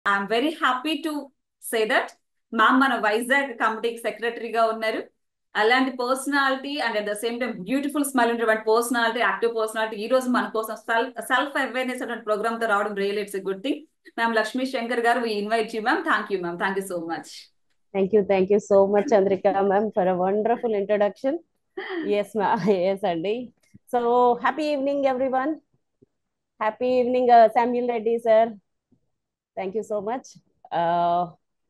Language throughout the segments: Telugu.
I'm very happy to say that ma'am మన వైజాగ్ కమిటీకి సెక్రటరీగా ఉన్నారు అలాంటి personality and at the same time beautiful smile ఉన్నటువంటి పర్సనాలిటీ యాక్టివ్ పర్సనాలిటీ ఈ రోజు మన కోసం సెల్ఫ్ అవేర్నెస్ అనే ప్రోగ్రామ్ తో రావడం real it's good thing ma'am Lakshmi Shankar garu we invite you ma'am thank you ma'am thank you so much Thank you, thank you so much, Chandrika ma'am, for a wonderful introduction. Yes, ma'am. Yes, Andy. So, happy evening, everyone. Happy evening, uh, Samuel Reddy, sir. Thank you so much. Uh,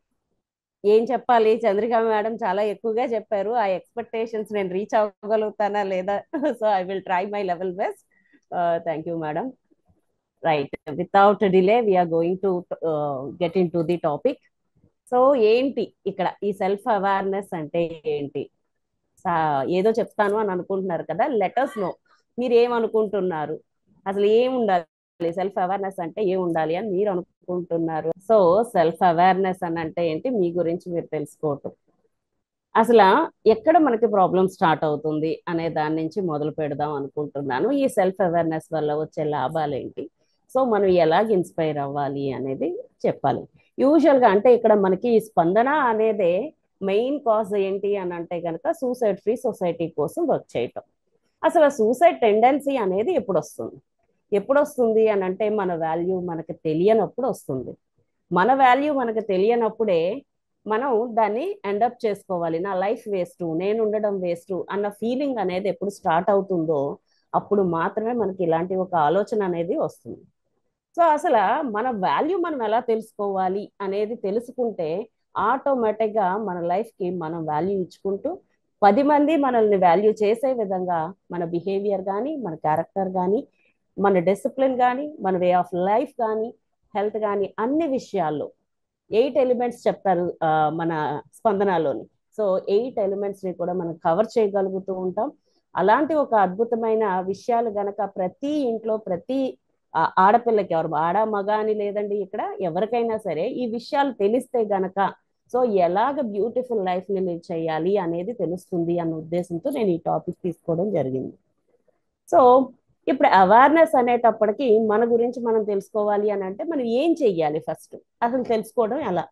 ఏం చెప్పాలి చంద్రిక మేడం చాలా ఎక్కువగా చెప్పారు ఆ ఎక్స్పెక్టేషన్స్ నేను రీచ్ అవ్వగలుగుతానా లేదా so I will try my level best thank you madam right without delay we're going to get into the topic so ఏంటి ఇక్కడ ఈ సెల్ఫ్ అవేర్నెస్ అంటే ఏంటి ఏదో చెప్తాను అని అనుకుంటున్నారు కదా లెటర్స్ నో మీరు ఏమనుకుంటున్నారు అసలు ఏం ఉండాలి సెల్ఫ్ అవేర్నెస్ అంటే ఏం ఉండాలి అని మీరు అనుకుంటున్నారు సో సెల్ఫ్ అవేర్నెస్ అని అంటే ఏంటి మీ గురించి మీరు తెలుసుకోవటం అసలు ఎక్కడ మనకి ప్రాబ్లం స్టార్ట్ అవుతుంది అనే దాని నుంచి మొదలు పెడదాం అనుకుంటున్నాను ఈ సెల్ఫ్ అవేర్నెస్ వల్ల వచ్చే లాభాలు ఏంటి సో మనం ఎలాగ ఇన్స్పైర్ అవ్వాలి అనేది చెప్పాలి యూజువల్గా అంటే ఇక్కడ మనకి స్పందన అనేదే మెయిన్ కాజ్ ఏంటి అని అంటే కనుక సూసైడ్ ఫ్రీ సొసైటీ కోసం వర్క్ చేయటం అసలు సూసైడ్ టెండెన్సీ అనేది ఎప్పుడు వస్తుంది ఎప్పుడు వస్తుంది అని అంటే మన వాల్యూ మనకు తెలియనప్పుడు వస్తుంది మన వాల్యూ మనకు తెలియనప్పుడే మనం దాన్ని ఎండప్ చేసుకోవాలి నా లైఫ్ వేస్ట్ నేను ఉండడం వేస్ట్ అన్న ఫీలింగ్ అనేది ఎప్పుడు స్టార్ట్ అవుతుందో అప్పుడు మాత్రమే మనకి ఇలాంటి ఒక ఆలోచన అనేది వస్తుంది సో అసలు మన వాల్యూ మనం ఎలా తెలుసుకోవాలి అనేది తెలుసుకుంటే ఆటోమేటిక్గా మన లైఫ్కి మనం వాల్యూ ఇచ్చుకుంటూ పది మంది మనల్ని వాల్యూ చేసే విధంగా మన బిహేవియర్ కానీ మన క్యారెక్టర్ కానీ మన డిసిప్లిన్ కానీ మన వే ఆఫ్ లైఫ్ కానీ హెల్త్ కానీ అన్ని విషయాల్లో ఎయిట్ ఎలిమెంట్స్ చెప్తారు మన స్పందనలోని సో ఎయిట్ ఎలిమెంట్స్ని కూడా మనం కవర్ చేయగలుగుతూ ఉంటాం అలాంటి ఒక అద్భుతమైన విషయాలు గనక ప్రతి ఇంట్లో ప్రతి ఆడపిల్లకి ఎవరు ఆడ మగ అని లేదండి ఇక్కడ ఎవరికైనా సరే ఈ విషయాలు తెలిస్తే గనక సో ఎలాగ బ్యూటిఫుల్ లైఫ్ ని లివ్ చేయాలి అనేది తెలుస్తుంది అన్న ఉద్దేశంతో నేను ఈ టాపిక్ తీసుకోవడం జరిగింది సో ఇప్పుడు అవేర్నెస్ అనేటప్పటికి మన గురించి మనం తెలుసుకోవాలి అని అంటే మనం ఏం చెయ్యాలి ఫస్ట్ అసలు తెలుసుకోవడం ఎలా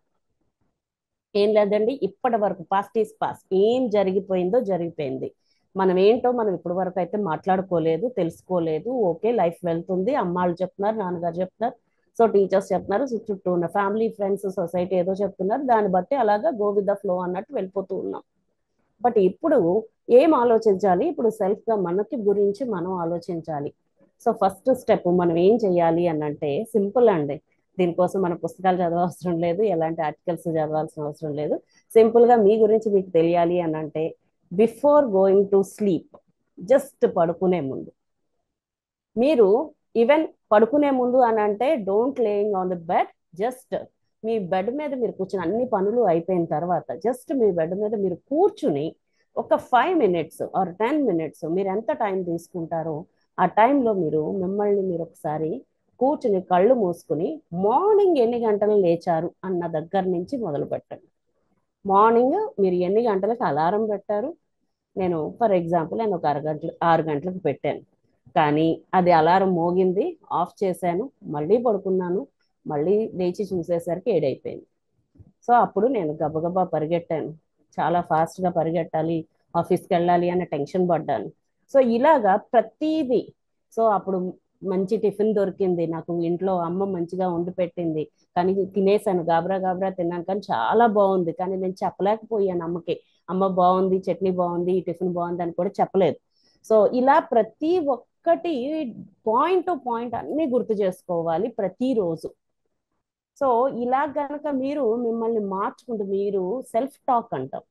ఏం లేదండి ఇప్పటి వరకు పాస్ట్ ఈస్ పాస్ట్ ఏం జరిగిపోయిందో జరిగిపోయింది మనం ఏంటో మనం ఇప్పటి వరకు అయితే మాట్లాడుకోలేదు తెలుసుకోలేదు ఓకే లైఫ్ వెళ్తుంది అమ్మాళ్ళు చెప్తున్నారు నాన్నగారు చెప్తున్నారు సో టీచర్స్ చెప్తున్నారు చుట్టూ ఉన్న ఫ్యామిలీ ఫ్రెండ్స్ సొసైటీ ఏదో చెప్తున్నారు దాన్ని బట్టి అలాగా గో విత్ ద ఫ్లో అన్నట్టు వెళ్ళిపోతూ ఉన్నాం బట్ ఇప్పుడు ఏం ఆలోచించాలి ఇప్పుడు సెల్ఫ్ గా మనకి గురించి మనం ఆలోచించాలి సో ఫస్ట్ స్టెప్ మనం ఏం చేయాలి అని అంటే సింపుల్ అండి దీనికోసం మన పుస్తకాలు చదవవసరం లేదు ఎలాంటి ఆర్టికల్స్ చదవాల్సిన అవసరం లేదు సింపుల్ గా మీ గురించి మీకు తెలియాలి అని అంటే before going to sleep just పడుకునే ముందు మీరు ఈవెన్ పడుకునే ముందు అని అంటే don't laying on the bed just మీ బెడ్ మీద మీరు కూర్చుని అన్ని పనులు అయిపోయిన తర్వాత జస్ట్ మీ బెడ్ మీద మీరు కూర్చుని ఒక five minutes or ten minutes మీరు ఎంత టైం తీసుకుంటారో ఆ టైంలో మీరు మిమ్మల్ని మీరు ఒకసారి కూర్చుని కళ్ళు మూసుకుని మార్నింగ్ ఎన్ని గంటలు లేచారు అన్న దగ్గర నుంచి మొదలు పెట్టండి మార్నింగ్ మీరు ఎన్ని గంటలకు అలారం పెట్టారు నేను ఫర్ ఎగ్జాంపుల్ నేను ఒక అరగంటలు ఆరు గంటలకు పెట్టాను కానీ అది అలారం మోగింది ఆఫ్ చేశాను మళ్ళీ పడుకున్నాను మళ్ళీ లేచి చూసేసరికి ఏడైపోయింది సో అప్పుడు నేను గబగబా పరిగెట్టాను చాలా ఫాస్ట్గా పరిగెట్టాలి ఆఫీస్కి వెళ్ళాలి అనే టెన్షన్ పడ్డాను సో ఇలాగా ప్రతీది సో అప్పుడు మంచి టిఫిన్ దొరికింది నాకు ఇంట్లో అమ్మ మంచిగా వండి పెట్టింది కానీ తినేసాను గాబరా గాబరా తిన్నాను కానీ చాలా బాగుంది కానీ నేను చెప్పలేకపోయాను అమ్మకి అమ్మ బాగుంది చట్నీ బాగుంది ఈ టిఫిన్ బాగుంది అని కూడా చెప్పలేదు సో ఇలా ప్రతి ఒక్కటి పాయింట్ టు పాయింట్ అన్ని గుర్తు చేసుకోవాలి ప్రతిరోజు సో ఇలా గనక మీరు మిమ్మల్ని మార్చుకుంటూ మీరు సెల్ఫ్ టాక్ అంటాం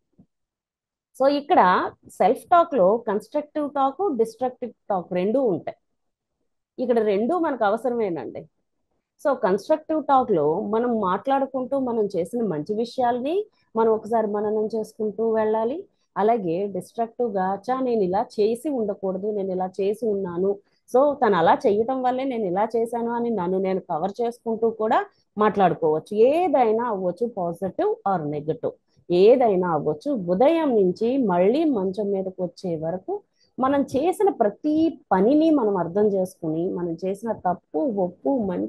సో ఇక్కడ సెల్ఫ్ టాక్ లో కన్స్ట్రక్టివ్ టాక్ డిస్ట్రక్టివ్ టాక్ రెండు ఉంటాయి ఇక్కడ రెండు మనకు అవసరమేనండి సో కన్స్ట్రక్టివ్ టాక్ లో మనం మాట్లాడుకుంటూ మనం చేసిన మంచి విషయాల్ని మనం ఒకసారి మననం చేసుకుంటూ వెళ్ళాలి అలాగే డిస్ట్రక్టివ్ గా చా నేను ఇలా చేసి ఉండకూడదు నేను ఇలా చేసి ఉన్నాను సో తను అలా చేయటం వల్లే నేను ఇలా చేశాను అని నన్ను నేను కవర్ చేసుకుంటూ కూడా మాట్లాడుకోవచ్చు ఏదైనా అవ్వచ్చు పాజిటివ్ ఆర్ నెగటివ్ ఏదైనా అవ్వచ్చు ఉదయం నుంచి మళ్ళీ మంచం మీదకి వచ్చే వరకు మనం చేసిన ప్రతి పనిని మనం అర్థం చేసుకుని మనం చేసిన తప్పు ఒప్పు మంచి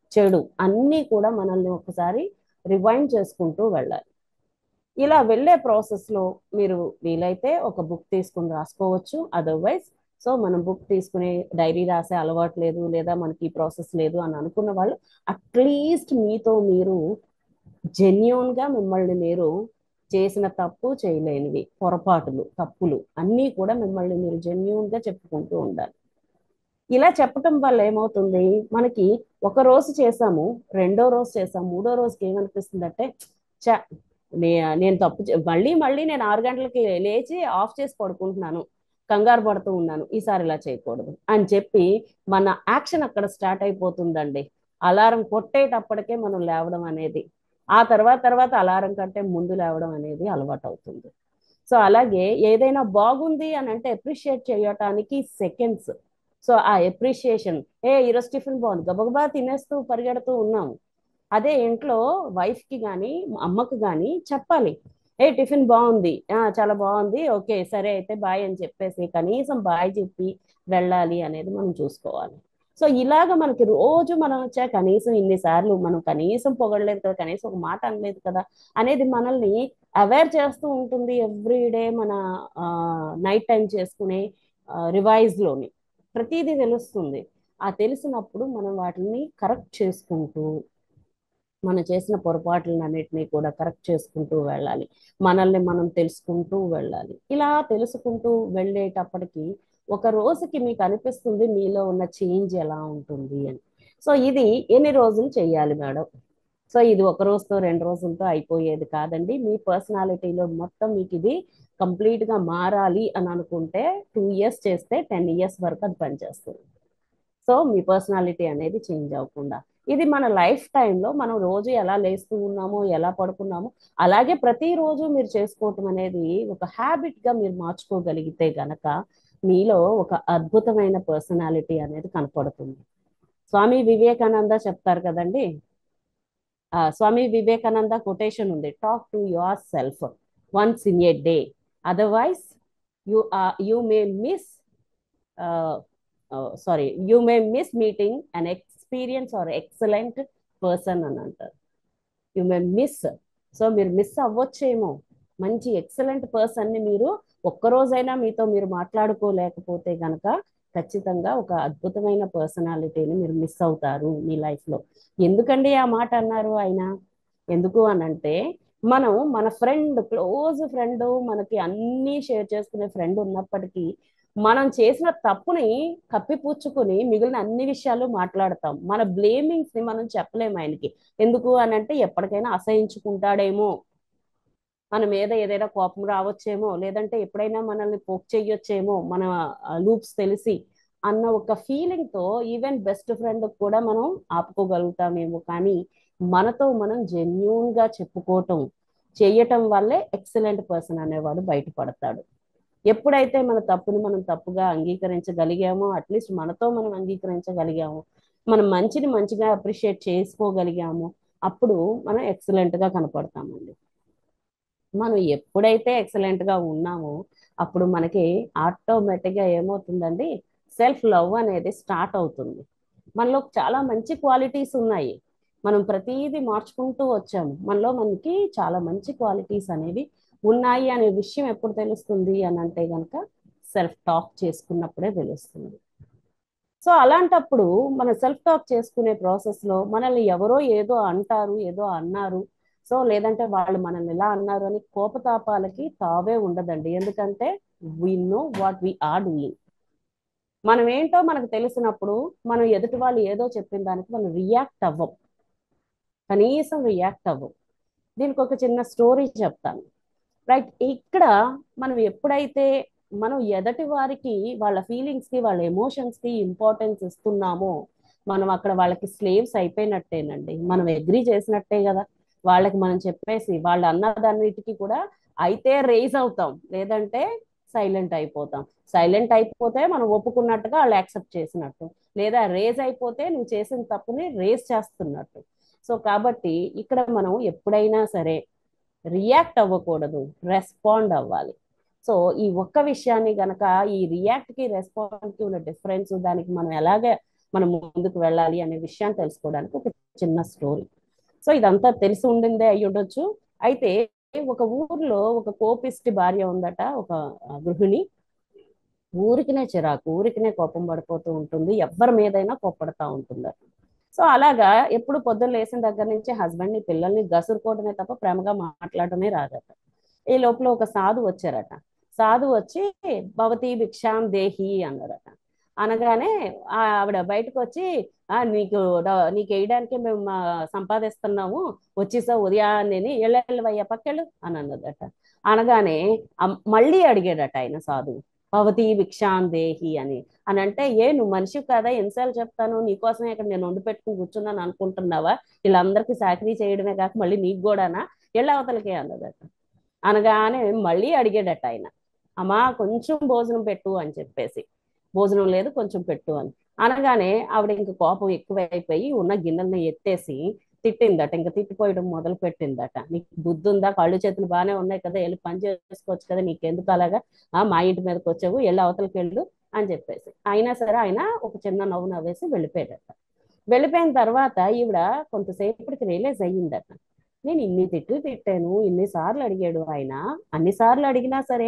చెడు అన్నీ కూడా మనల్ని ఒకసారి రివైండ్ చేసుకుంటూ వెళ్ళాలి ఇలా వెళ్ళే ప్రాసెస్లో మీరు వీలైతే ఒక బుక్ తీసుకుని రాసుకోవచ్చు అదర్వైజ్ సో మనం బుక్ తీసుకుని డైరీ రాసే అలవాటు లేదు లేదా మనకి ఈ ప్రాసెస్ లేదు అని అనుకున్న వాళ్ళు అట్లీస్ట్ మీతో మీరు జెన్యున్గా మిమ్మల్ని మీరు చేసిన తప్పు చేయలేనివి పొరపాటులు తప్పులు అన్నీ కూడా మిమ్మల్ని మీరు జెన్యున్గా చెప్పుకుంటూ ఉండాలి ఇలా చెప్పటం వల్ల ఏమవుతుంది మనకి ఒక రోజు చేసాము రెండో రోజు చేసాము మూడో రోజుకి ఏమనిపిస్తుంది అంటే చ నేను తప్పు మళ్ళీ మళ్ళీ నేను ఆరు గంటలకి లేచి ఆఫ్ చేసి పడుకుంటున్నాను కంగారు పడుతూ ఉన్నాను ఈసారి ఇలా చేయకూడదు అని చెప్పి మన యాక్షన్ అక్కడ స్టార్ట్ అయిపోతుందండి అలారం కొట్టేటప్పటికే మనం లేవడం అనేది ఆ తర్వాత తర్వాత అలారం కంటే ముందు లేవడం అనేది అలవాటు అవుతుంది సో అలాగే ఏదైనా బాగుంది అని అంటే అప్రిషియేట్ చేయటానికి సెకండ్స్ సో ఆ అప్రిషియేషన్ ఏ ఈరోజు టిఫిన్ బాగుంది గబగబా తినేస్తూ పరిగెడుతూ ఉన్నాము అదే ఇంట్లో వైఫ్కి కానీ అమ్మకు కానీ చెప్పాలి ఏ టిఫిన్ బాగుంది చాలా బాగుంది ఓకే సరే అయితే బాయ్ అని చెప్పేసి కనీసం బాయ్ చెప్పి వెళ్ళాలి అనేది మనం చూసుకోవాలి సో ఇలాగ మనకి రోజు మనం వచ్చా కనీసం ఇన్నిసార్లు మనం కనీసం పొగడలేదు కదా కనీసం ఒక మాట అనలేదు కదా అనేది మనల్ని అవేర్ చేస్తూ ఉంటుంది ఎవ్రీ డే మన నైట్ టైం చేసుకునే రివైజ్లోని ప్రతిదీ తెలుస్తుంది ఆ తెలిసినప్పుడు మనం వాటిని కరెక్ట్ చేసుకుంటూ మనం చేసిన పొరపాట్లన్నిటినీ కూడా కరెక్ట్ చేసుకుంటూ వెళ్ళాలి మనల్ని మనం తెలుసుకుంటూ వెళ్ళాలి ఇలా తెలుసుకుంటూ వెళ్ళేటప్పటికి ఒక రోజుకి మీకు అనిపిస్తుంది మీలో ఉన్న చేంజ్ ఎలా ఉంటుంది అని సో ఇది ఎన్ని రోజులు చేయాలి మేడం సో ఇది ఒక రోజుతో రెండు రోజులతో అయిపోయేది కాదండి మీ పర్సనాలిటీలో మొత్తం మీకు ఇది కంప్లీట్గా మారాలి అని అనుకుంటే టూ ఇయర్స్ చేస్తే టెన్ ఇయర్స్ వరకు అది పనిచేస్తుంది సో మీ పర్సనాలిటీ అనేది చేంజ్ అవ్వకుండా ఇది మన లైఫ్ టైంలో మనం రోజు ఎలా లేస్తూ ఉన్నామో ఎలా పడుకున్నామో అలాగే ప్రతిరోజు మీరు చేసుకోవటం అనేది ఒక హ్యాబిట్గా మీరు మార్చుకోగలిగితే గనక మీలో ఒక అద్భుతమైన పర్సనాలిటీ అనేది కనపడుతుంది స్వామి వివేకానంద చెప్తారు కదండి స్వామి వివేకానంద కొటేషన్ ఉంది talk to yourself once in a day otherwise you you may miss sorry you may miss meeting an experience or excellent person అని అంటారు యూ మే మిస్ సో మీరు మిస్ అవ్వచ్చేమో మంచి ఎక్సలెంట్ పర్సన్ని మీరు ఒక్కరోజైనా మీతో మీరు మాట్లాడుకోలేకపోతే గనక ఖచ్చితంగా ఒక అద్భుతమైన పర్సనాలిటీని మీరు మిస్ అవుతారు మీ లైఫ్లో ఎందుకండి ఆ మాట అన్నారు ఆయన ఎందుకు అని అంటే మనం మన ఫ్రెండ్ క్లోజ్ ఫ్రెండ్ మనకి అన్నీ షేర్ చేసుకునే ఫ్రెండ్ ఉన్నప్పటికీ మనం చేసిన తప్పుని కప్పిపుచ్చుకుని మిగిలిన అన్ని విషయాలు మాట్లాడతాం మన బ్లేమింగ్స్ ని మనం చెప్పలేము ఆయనకి ఎందుకు అని అంటే ఎప్పటికైనా అసహించుకుంటాడేమో మన మీద ఏదైనా కోపం రావచ్చేమో లేదంటే ఎప్పుడైనా మనల్ని పోక్ చెయ్యొచ్చేమో మన లూప్స్ తెలిసి అన్న ఒక ఫీలింగ్ తో ఈవెన్ బెస్ట్ ఫ్రెండ్ కూడా మనం ఆపుకోగలుగుతామేమో కానీ మనతో మనం జెన్యున్ గా చెప్పుకోవటం చేయటం వల్లే ఎక్సలెంట్ పర్సన్ అనేవాడు బయటపడతాడు ఎప్పుడైతే మన తప్పుని మనం తప్పుగా అంగీకరించగలిగామో అట్లీస్ట్ మనతో మనం అంగీకరించగలిగాము మనం మంచిని మంచిగా అప్రిషియేట్ చేసుకోగలిగాము అప్పుడు మనం ఎక్సలెంట్ గా కనపడతామండి మనం ఎప్పుడైతే ఎక్సలెంట్ గా ఉన్నామో అప్పుడు మనకి ఆటోమేటిక్ గా ఏమవుతుందండి సెల్ఫ్ లవ్ అనేది స్టార్ట్ అవుతుంది మనలో చాలా మంచి క్వాలిటీస్ ఉన్నాయి మనం ప్రతిదీ మార్చుకుంటూ వచ్చాము మనలో మనకి చాలా మంచి క్వాలిటీస్ అనేవి ఉన్నాయి అనే విషయం ఎప్పుడు తెలుస్తుంది అని అంటే కనుక సెల్ఫ్ టాక్ చేసుకున్నప్పుడే తెలుస్తుంది సో అలాంటప్పుడు మన సెల్ఫ్ టాక్ చేసుకునే ప్రాసెస్లో మనల్ని ఎవరో ఏదో అంటారు ఏదో అన్నారు సో లేదంటే వాళ్ళు మనల్ని ఎలా అన్నారు అని కోపతాపాలకి తావే ఉండదండి ఎందుకంటే we know what we are doing మనం ఏంటో మనకు తెలిసినప్పుడు మనం ఎదుటి వాళ్ళు ఏదో చెప్పిన దానికి మనం రియాక్ట్ అవ్వం కనీసం రియాక్ట్ అవ్వం దీనికి ఒక చిన్న స్టోరీ చెప్తాను రైట్ ఇక్కడ మనం ఎప్పుడైతే మనం ఎదటి వారికి వాళ్ళ ఫీలింగ్స్ కి వాళ్ళ ఎమోషన్స్ కి ఇంపార్టెన్స్ ఇస్తున్నామో మనం అక్కడ వాళ్ళకి స్లేవ్స్ అయిపోయినట్టేనండి మనం అగ్రి చేసినట్టే కదా వాళ్ళకి మనం చెప్పేసి వాళ్ళు అన్నదాన్నిటికి కూడా అయితే రేజ్ అవుతాం లేదంటే సైలెంట్ అయిపోతాం సైలెంట్ అయిపోతే మనం ఒప్పుకున్నట్టుగా వాళ్ళు యాక్సెప్ట్ చేసినట్టు లేదా రేజ్ అయిపోతే నువ్వు చేసిన తప్పుని రేజ్ చేస్తున్నట్టు సో కాబట్టి ఇక్కడ మనం ఎప్పుడైనా సరే రియాక్ట్ అవ్వకూడదు రెస్పాండ్ అవ్వాలి సో ఈ ఒక్క విషయాన్ని గనక ఈ రియాక్ట్ కి రెస్పాండ్ కి ఉన్న డిఫరెన్స్ దానికి మనం ఎలాగ మనం ముందుకు వెళ్ళాలి అనే విషయాన్ని తెలుసుకోవడానికి ఒక చిన్న స్టోరీ సో ఇదంతా తెలిసి ఉండిందే అయి ఉండొచ్చు అయితే ఒక ఊర్లో ఒక కోపిష్టి భార్య ఉందట ఒక గృహిణి ఊరికినే చిరాకు ఊరికినే కోపం పడిపోతూ ఉంటుంది ఎవరి మీదైనా కోప్పడతా ఉంటుంది సో అలాగా ఎప్పుడు పొద్దున్న లేచిన దగ్గర నుంచి హస్బెండ్ ని పిల్లల్ని గసురుకోవడమే తప్ప ప్రేమగా మాట్లాడటమే రాదట ఈ లోపల ఒక సాధు వచ్చారట సాధు వచ్చి భవతి భిక్షాం దేహి అన్నారట అనగానే ఆవిడ బయటకు వచ్చి ఆ నీకు నీకు వేయడానికి మేము సంపాదిస్తున్నాము వచ్చేసా ఉదయాన్నే ఎళ్ళెళ్ళవయ్యా పక్కెళ్ళు అని అన్నదట అనగానే మళ్ళీ అడిగాడట ఆయన సాధువు భవతి భిక్షాం దేహి అని అని అంటే ఏ నువ్వు మనిషి కదా ఎన్నిసార్లు చెప్తాను నీకోసమే ఇక్కడ నేను వండి పెట్టుకుని కూర్చున్నాను అనుకుంటున్నావా వీళ్ళందరికీ సాకరీ చేయడమే కాక మళ్ళీ నీకు కూడానా ఎళ్ళ అవతలకే అన్నదట అనగానే మళ్ళీ అడిగాడట ఆయన అమ్మా కొంచెం భోజనం పెట్టు అని చెప్పేసి భోజనం లేదు కొంచెం పెట్టు అని అనగానే ఆవిడ ఇంక కోపం ఎక్కువైపోయి ఉన్న గిన్నెలను ఎత్తేసి తిట్టిందట ఇంకా తిట్టిపోయడం మొదలు పెట్టిందట నీకు బుద్ధి ఉందా కళ్ళు చేతులు బాగానే ఉన్నాయి కదా వెళ్ళి పని చేసుకోవచ్చు కదా నీకెందుకు అలాగా ఆ మా ఇంటి మీదకి వచ్చావు వెళ్ళి అవతలకి వెళ్ళు అని చెప్పేసి అయినా సరే ఆయన ఒక చిన్న నవ్వు నవ్వేసి వెళ్ళిపోయాడట వెళ్ళిపోయిన తర్వాత ఈవిడ కొంతసేపటికి రియలైజ్ అయ్యిందట నేను ఇన్ని తిట్లు తిట్టాను ఇన్నిసార్లు అడిగాడు ఆయన అన్నిసార్లు అడిగినా సరే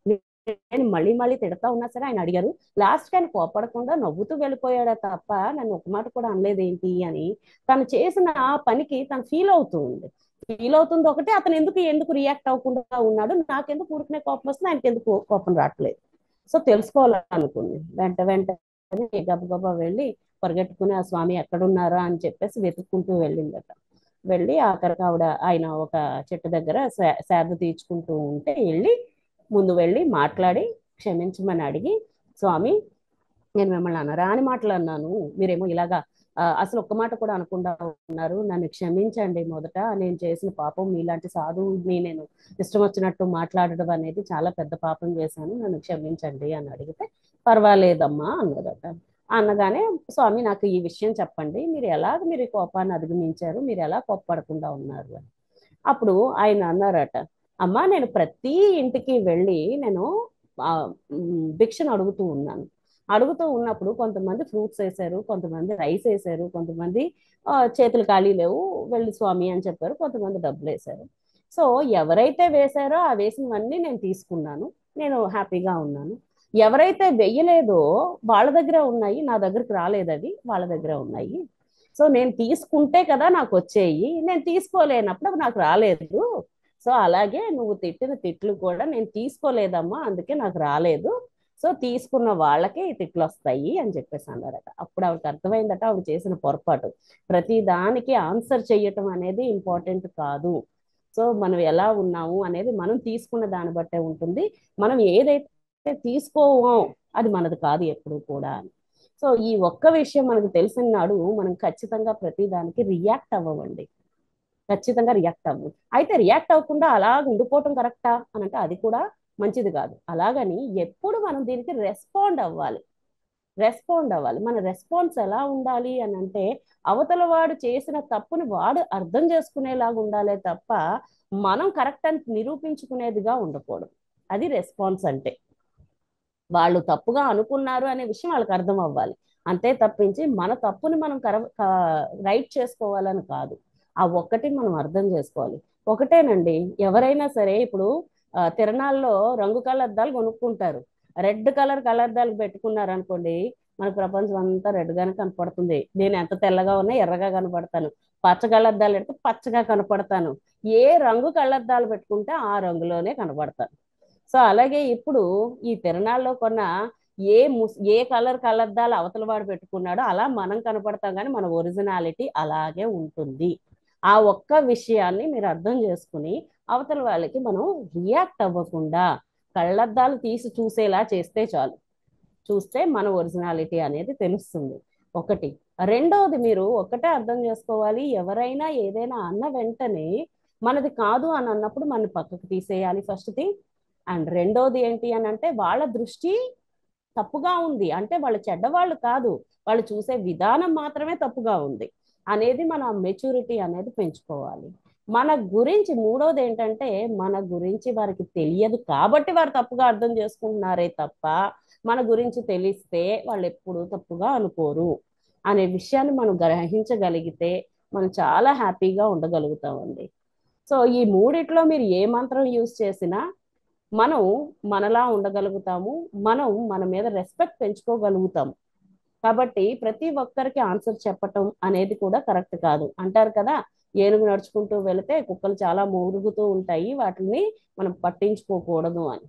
నేను మళ్ళీ మళ్ళీ తిడతా ఉన్నా సరే ఆయన అడిగారు లాస్ట్ ఆయన కోపడకుండా నవ్వుతూ వెళ్ళిపోయాడా తప్ప నన్ను ఒక మాట కూడా అనలేదు ఏంటి అని తను చేసిన ఆ పనికి తను ఫీల్ అవుతూ ఉంది ఫీల్ అవుతుంది ఒకటి అతను ఎందుకు ఎందుకు రియాక్ట్ అవ్వకుండా ఉన్నాడు నాకెందుకు ఊరికనే కోపం వస్తుంది ఆయనకి ఎందుకు కోపం రావట్లేదు సో తెలుసుకోవాలనుకుంది వెంట వెంటనే గబగబా వెళ్ళి పరిగెట్టుకుని ఆ స్వామి ఎక్కడున్నారా అని చెప్పేసి వెతుక్కుంటూ వెళ్ళిందట వెళ్ళి ఆఖరికి ఆవిడ ఆయన ఒక చెట్టు దగ్గర సేద తీర్చుకుంటూ ఉంటే వెళ్ళి ముందు వెళ్ళి మాట్లాడి క్షమించమని అడిగి స్వామి నేను మిమ్మల్ని అనరా అని మాట్లాడినాను మీరేమో ఇలాగా అసలు ఒక్క మాట కూడా అనకుండా ఉన్నారు నన్ను క్షమించండి మొదట నేను చేసిన పాపం మీలాంటి సాధువుని నేను ఇష్టం వచ్చినట్టు మాట్లాడడం అనేది చాలా పెద్ద పాపం చేశాను నన్ను క్షమించండి అని అడిగితే పర్వాలేదమ్మా అన్నదట అనగానే స్వామి నాకు ఈ విషయం చెప్పండి మీరు ఎలాగ మీరు కోపాన్ని అధిగమించారు మీరు ఎలా కోప్పడకుండా ఉన్నారు అని అప్పుడు ఆయన అన్నారట అమ్మా నేను ప్రతి ఇంటికి వెళ్ళి నేను భిక్షను అడుగుతూ ఉన్నాను అడుగుతూ ఉన్నప్పుడు కొంతమంది ఫ్రూట్స్ వేశారు కొంతమంది రైస్ వేశారు కొంతమంది చేతులు ఖాళీ లేవు వెళ్ళి స్వామి అని చెప్పారు కొంతమంది డబ్బులు వేశారు సో ఎవరైతే వేశారో ఆ వేసినవన్నీ నేను తీసుకున్నాను నేను హ్యాపీగా ఉన్నాను ఎవరైతే వెయ్యలేదో వాళ్ళ దగ్గర ఉన్నాయి నా దగ్గరికి రాలేదు అవి వాళ్ళ దగ్గర ఉన్నాయి సో నేను తీసుకుంటే కదా నాకు వచ్చేయి నేను తీసుకోలేనప్పుడు నాకు రాలేదు సో అలాగే నువ్వు తిట్టిన తిట్లు కూడా నేను తీసుకోలేదమ్మా అందుకే నాకు రాలేదు సో తీసుకున్న వాళ్ళకే ఈ తిట్లు వస్తాయి అని చెప్పేసి అన్నారట అప్పుడు ఆవిడకి అర్థమైందట ఆవిడ చేసిన పొరపాటు ప్రతి దానికి ఆన్సర్ చెయ్యటం అనేది ఇంపార్టెంట్ కాదు సో మనం ఎలా ఉన్నాము అనేది మనం తీసుకున్న దాన్ని బట్టే ఉంటుంది మనం ఏదైతే తీసుకోవో అది మనది కాదు ఎప్పుడు కూడా సో ఈ ఒక్క విషయం మనకు తెలిసిన నాడు మనం ఖచ్చితంగా ప్రతి దానికి రియాక్ట్ అవ్వమండి ఖచ్చితంగా రియాక్ట్ అవ్వు అయితే రియాక్ట్ అవ్వకుండా అలా ఉండిపోవటం కరెక్టా అని అంటే అది కూడా మంచిది కాదు అలాగని ఎప్పుడు మనం దీనికి రెస్పాండ్ అవ్వాలి రెస్పాండ్ అవ్వాలి మన రెస్పాన్స్ ఎలా ఉండాలి అని అంటే అవతల వాడు చేసిన తప్పుని వాడు అర్థం చేసుకునేలాగా ఉండాలే తప్ప మనం కరెక్ట్ అని నిరూపించుకునేదిగా ఉండకూడదు అది రెస్పాన్స్ అంటే వాళ్ళు తప్పుగా అనుకున్నారు అనే విషయం వాళ్ళకి అర్థం అవ్వాలి అంతే తప్పించి మన తప్పుని మనం కర రైట్ చేసుకోవాలని కాదు ఆ ఒక్కటి మనం అర్థం చేసుకోవాలి ఒకటేనండి ఎవరైనా సరే ఇప్పుడు తిరణాల్లో రంగు కలర్దాలు కొనుక్కుంటారు రెడ్ కలర్ కలర్దాలు పెట్టుకున్నారు అనుకోండి మన ప్రపంచం అంతా రెడ్ గానే కనపడుతుంది నేను ఎంత తెల్లగా ఉన్నా ఎర్రగా కనపడతాను పచ్చ కళ్ళద్దాలు పెడితే పచ్చగా కనపడతాను ఏ రంగు కళ్ళద్దాలు పెట్టుకుంటే ఆ రంగులోనే కనపడతాను సో అలాగే ఇప్పుడు ఈ తిరణాల్లో కొన్న ఏ ముస్ ఏ కలర్ కలర్దాలు అవతల వాడు పెట్టుకున్నాడో అలా మనం కనపడతాం కానీ మన ఒరిజినాలిటీ అలాగే ఉంటుంది ఆ ఒక్క విషయాన్ని మీరు అర్థం చేసుకుని అవతల వాళ్ళకి మనం రియాక్ట్ అవ్వకుండా కళ్ళద్దాలు తీసి చూసేలా చేస్తే చాలు చూస్తే మన ఒరిజినాలిటీ అనేది తెలుస్తుంది ఒకటి రెండవది మీరు ఒకటే అర్థం చేసుకోవాలి ఎవరైనా ఏదైనా అన్న వెంటనే మనది కాదు అని అన్నప్పుడు మన పక్కకు తీసేయాలి ఫస్ట్ థింగ్ అండ్ రెండోది ఏంటి అని అంటే వాళ్ళ దృష్టి తప్పుగా ఉంది అంటే వాళ్ళు చెడ్డవాళ్ళు కాదు వాళ్ళు చూసే విధానం మాత్రమే తప్పుగా ఉంది అనేది మన మెచ్యూరిటీ అనేది పెంచుకోవాలి మన గురించి మూడోది ఏంటంటే మన గురించి వారికి తెలియదు కాబట్టి వారు తప్పుగా అర్థం చేసుకుంటున్నారే తప్ప మన గురించి తెలిస్తే వాళ్ళు ఎప్పుడు తప్పుగా అనుకోరు అనే విషయాన్ని మనం గ్రహించగలిగితే మనం చాలా హ్యాపీగా ఉండగలుగుతామండి సో ఈ మూడిట్లో మీరు ఏ మంత్రం యూజ్ చేసినా మనం మనలా ఉండగలుగుతాము మనం మన మీద రెస్పెక్ట్ పెంచుకోగలుగుతాము కాబట్టి ప్రతి ఒక్కరికి ఆన్సర్ చెప్పటం అనేది కూడా కరెక్ట్ కాదు అంటారు కదా ఏనుగు నడుచుకుంటూ వెళితే కుక్కలు చాలా మూరుగుతూ ఉంటాయి వాటిని మనం పట్టించుకోకూడదు అని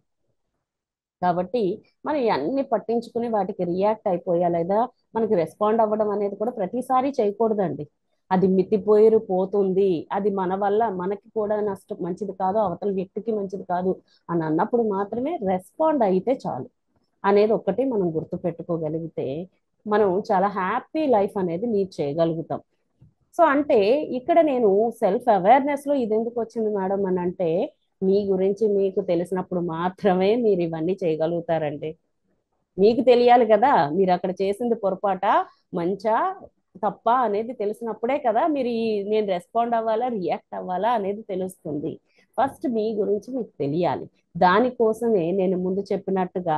కాబట్టి మనం అన్ని పట్టించుకుని వాటికి రియాక్ట్ అయిపోయా లేదా మనకి రెస్పాండ్ అవ్వడం అనేది కూడా ప్రతిసారి చేయకూడదండి అది మితిపోయిరు పోతుంది అది మన వల్ల మనకి కూడా నష్టం మంచిది కాదు అవతల వ్యక్తికి మంచిది కాదు అని అన్నప్పుడు మాత్రమే రెస్పాండ్ అయితే చాలు అనేది ఒక్కటి మనం గుర్తు పెట్టుకోగలిగితే మనం చాలా హ్యాపీ లైఫ్ అనేది లీడ్ చేయగలుగుతాం సో అంటే ఇక్కడ నేను సెల్ఫ్ అవేర్నెస్ లో ఇది ఎందుకు వచ్చింది మేడం అని అంటే మీ గురించి మీకు తెలిసినప్పుడు మాత్రమే మీరు ఇవన్నీ చేయగలుగుతారండి మీకు తెలియాలి కదా మీరు అక్కడ చేసింది పొరపాట మంచా తప్ప అనేది తెలిసినప్పుడే కదా మీరు ఈ నేను రెస్పాండ్ అవ్వాలా రియాక్ట్ అవ్వాలా అనేది తెలుస్తుంది ఫస్ట్ మీ గురించి మీకు తెలియాలి దానికోసమే నేను ముందు చెప్పినట్టుగా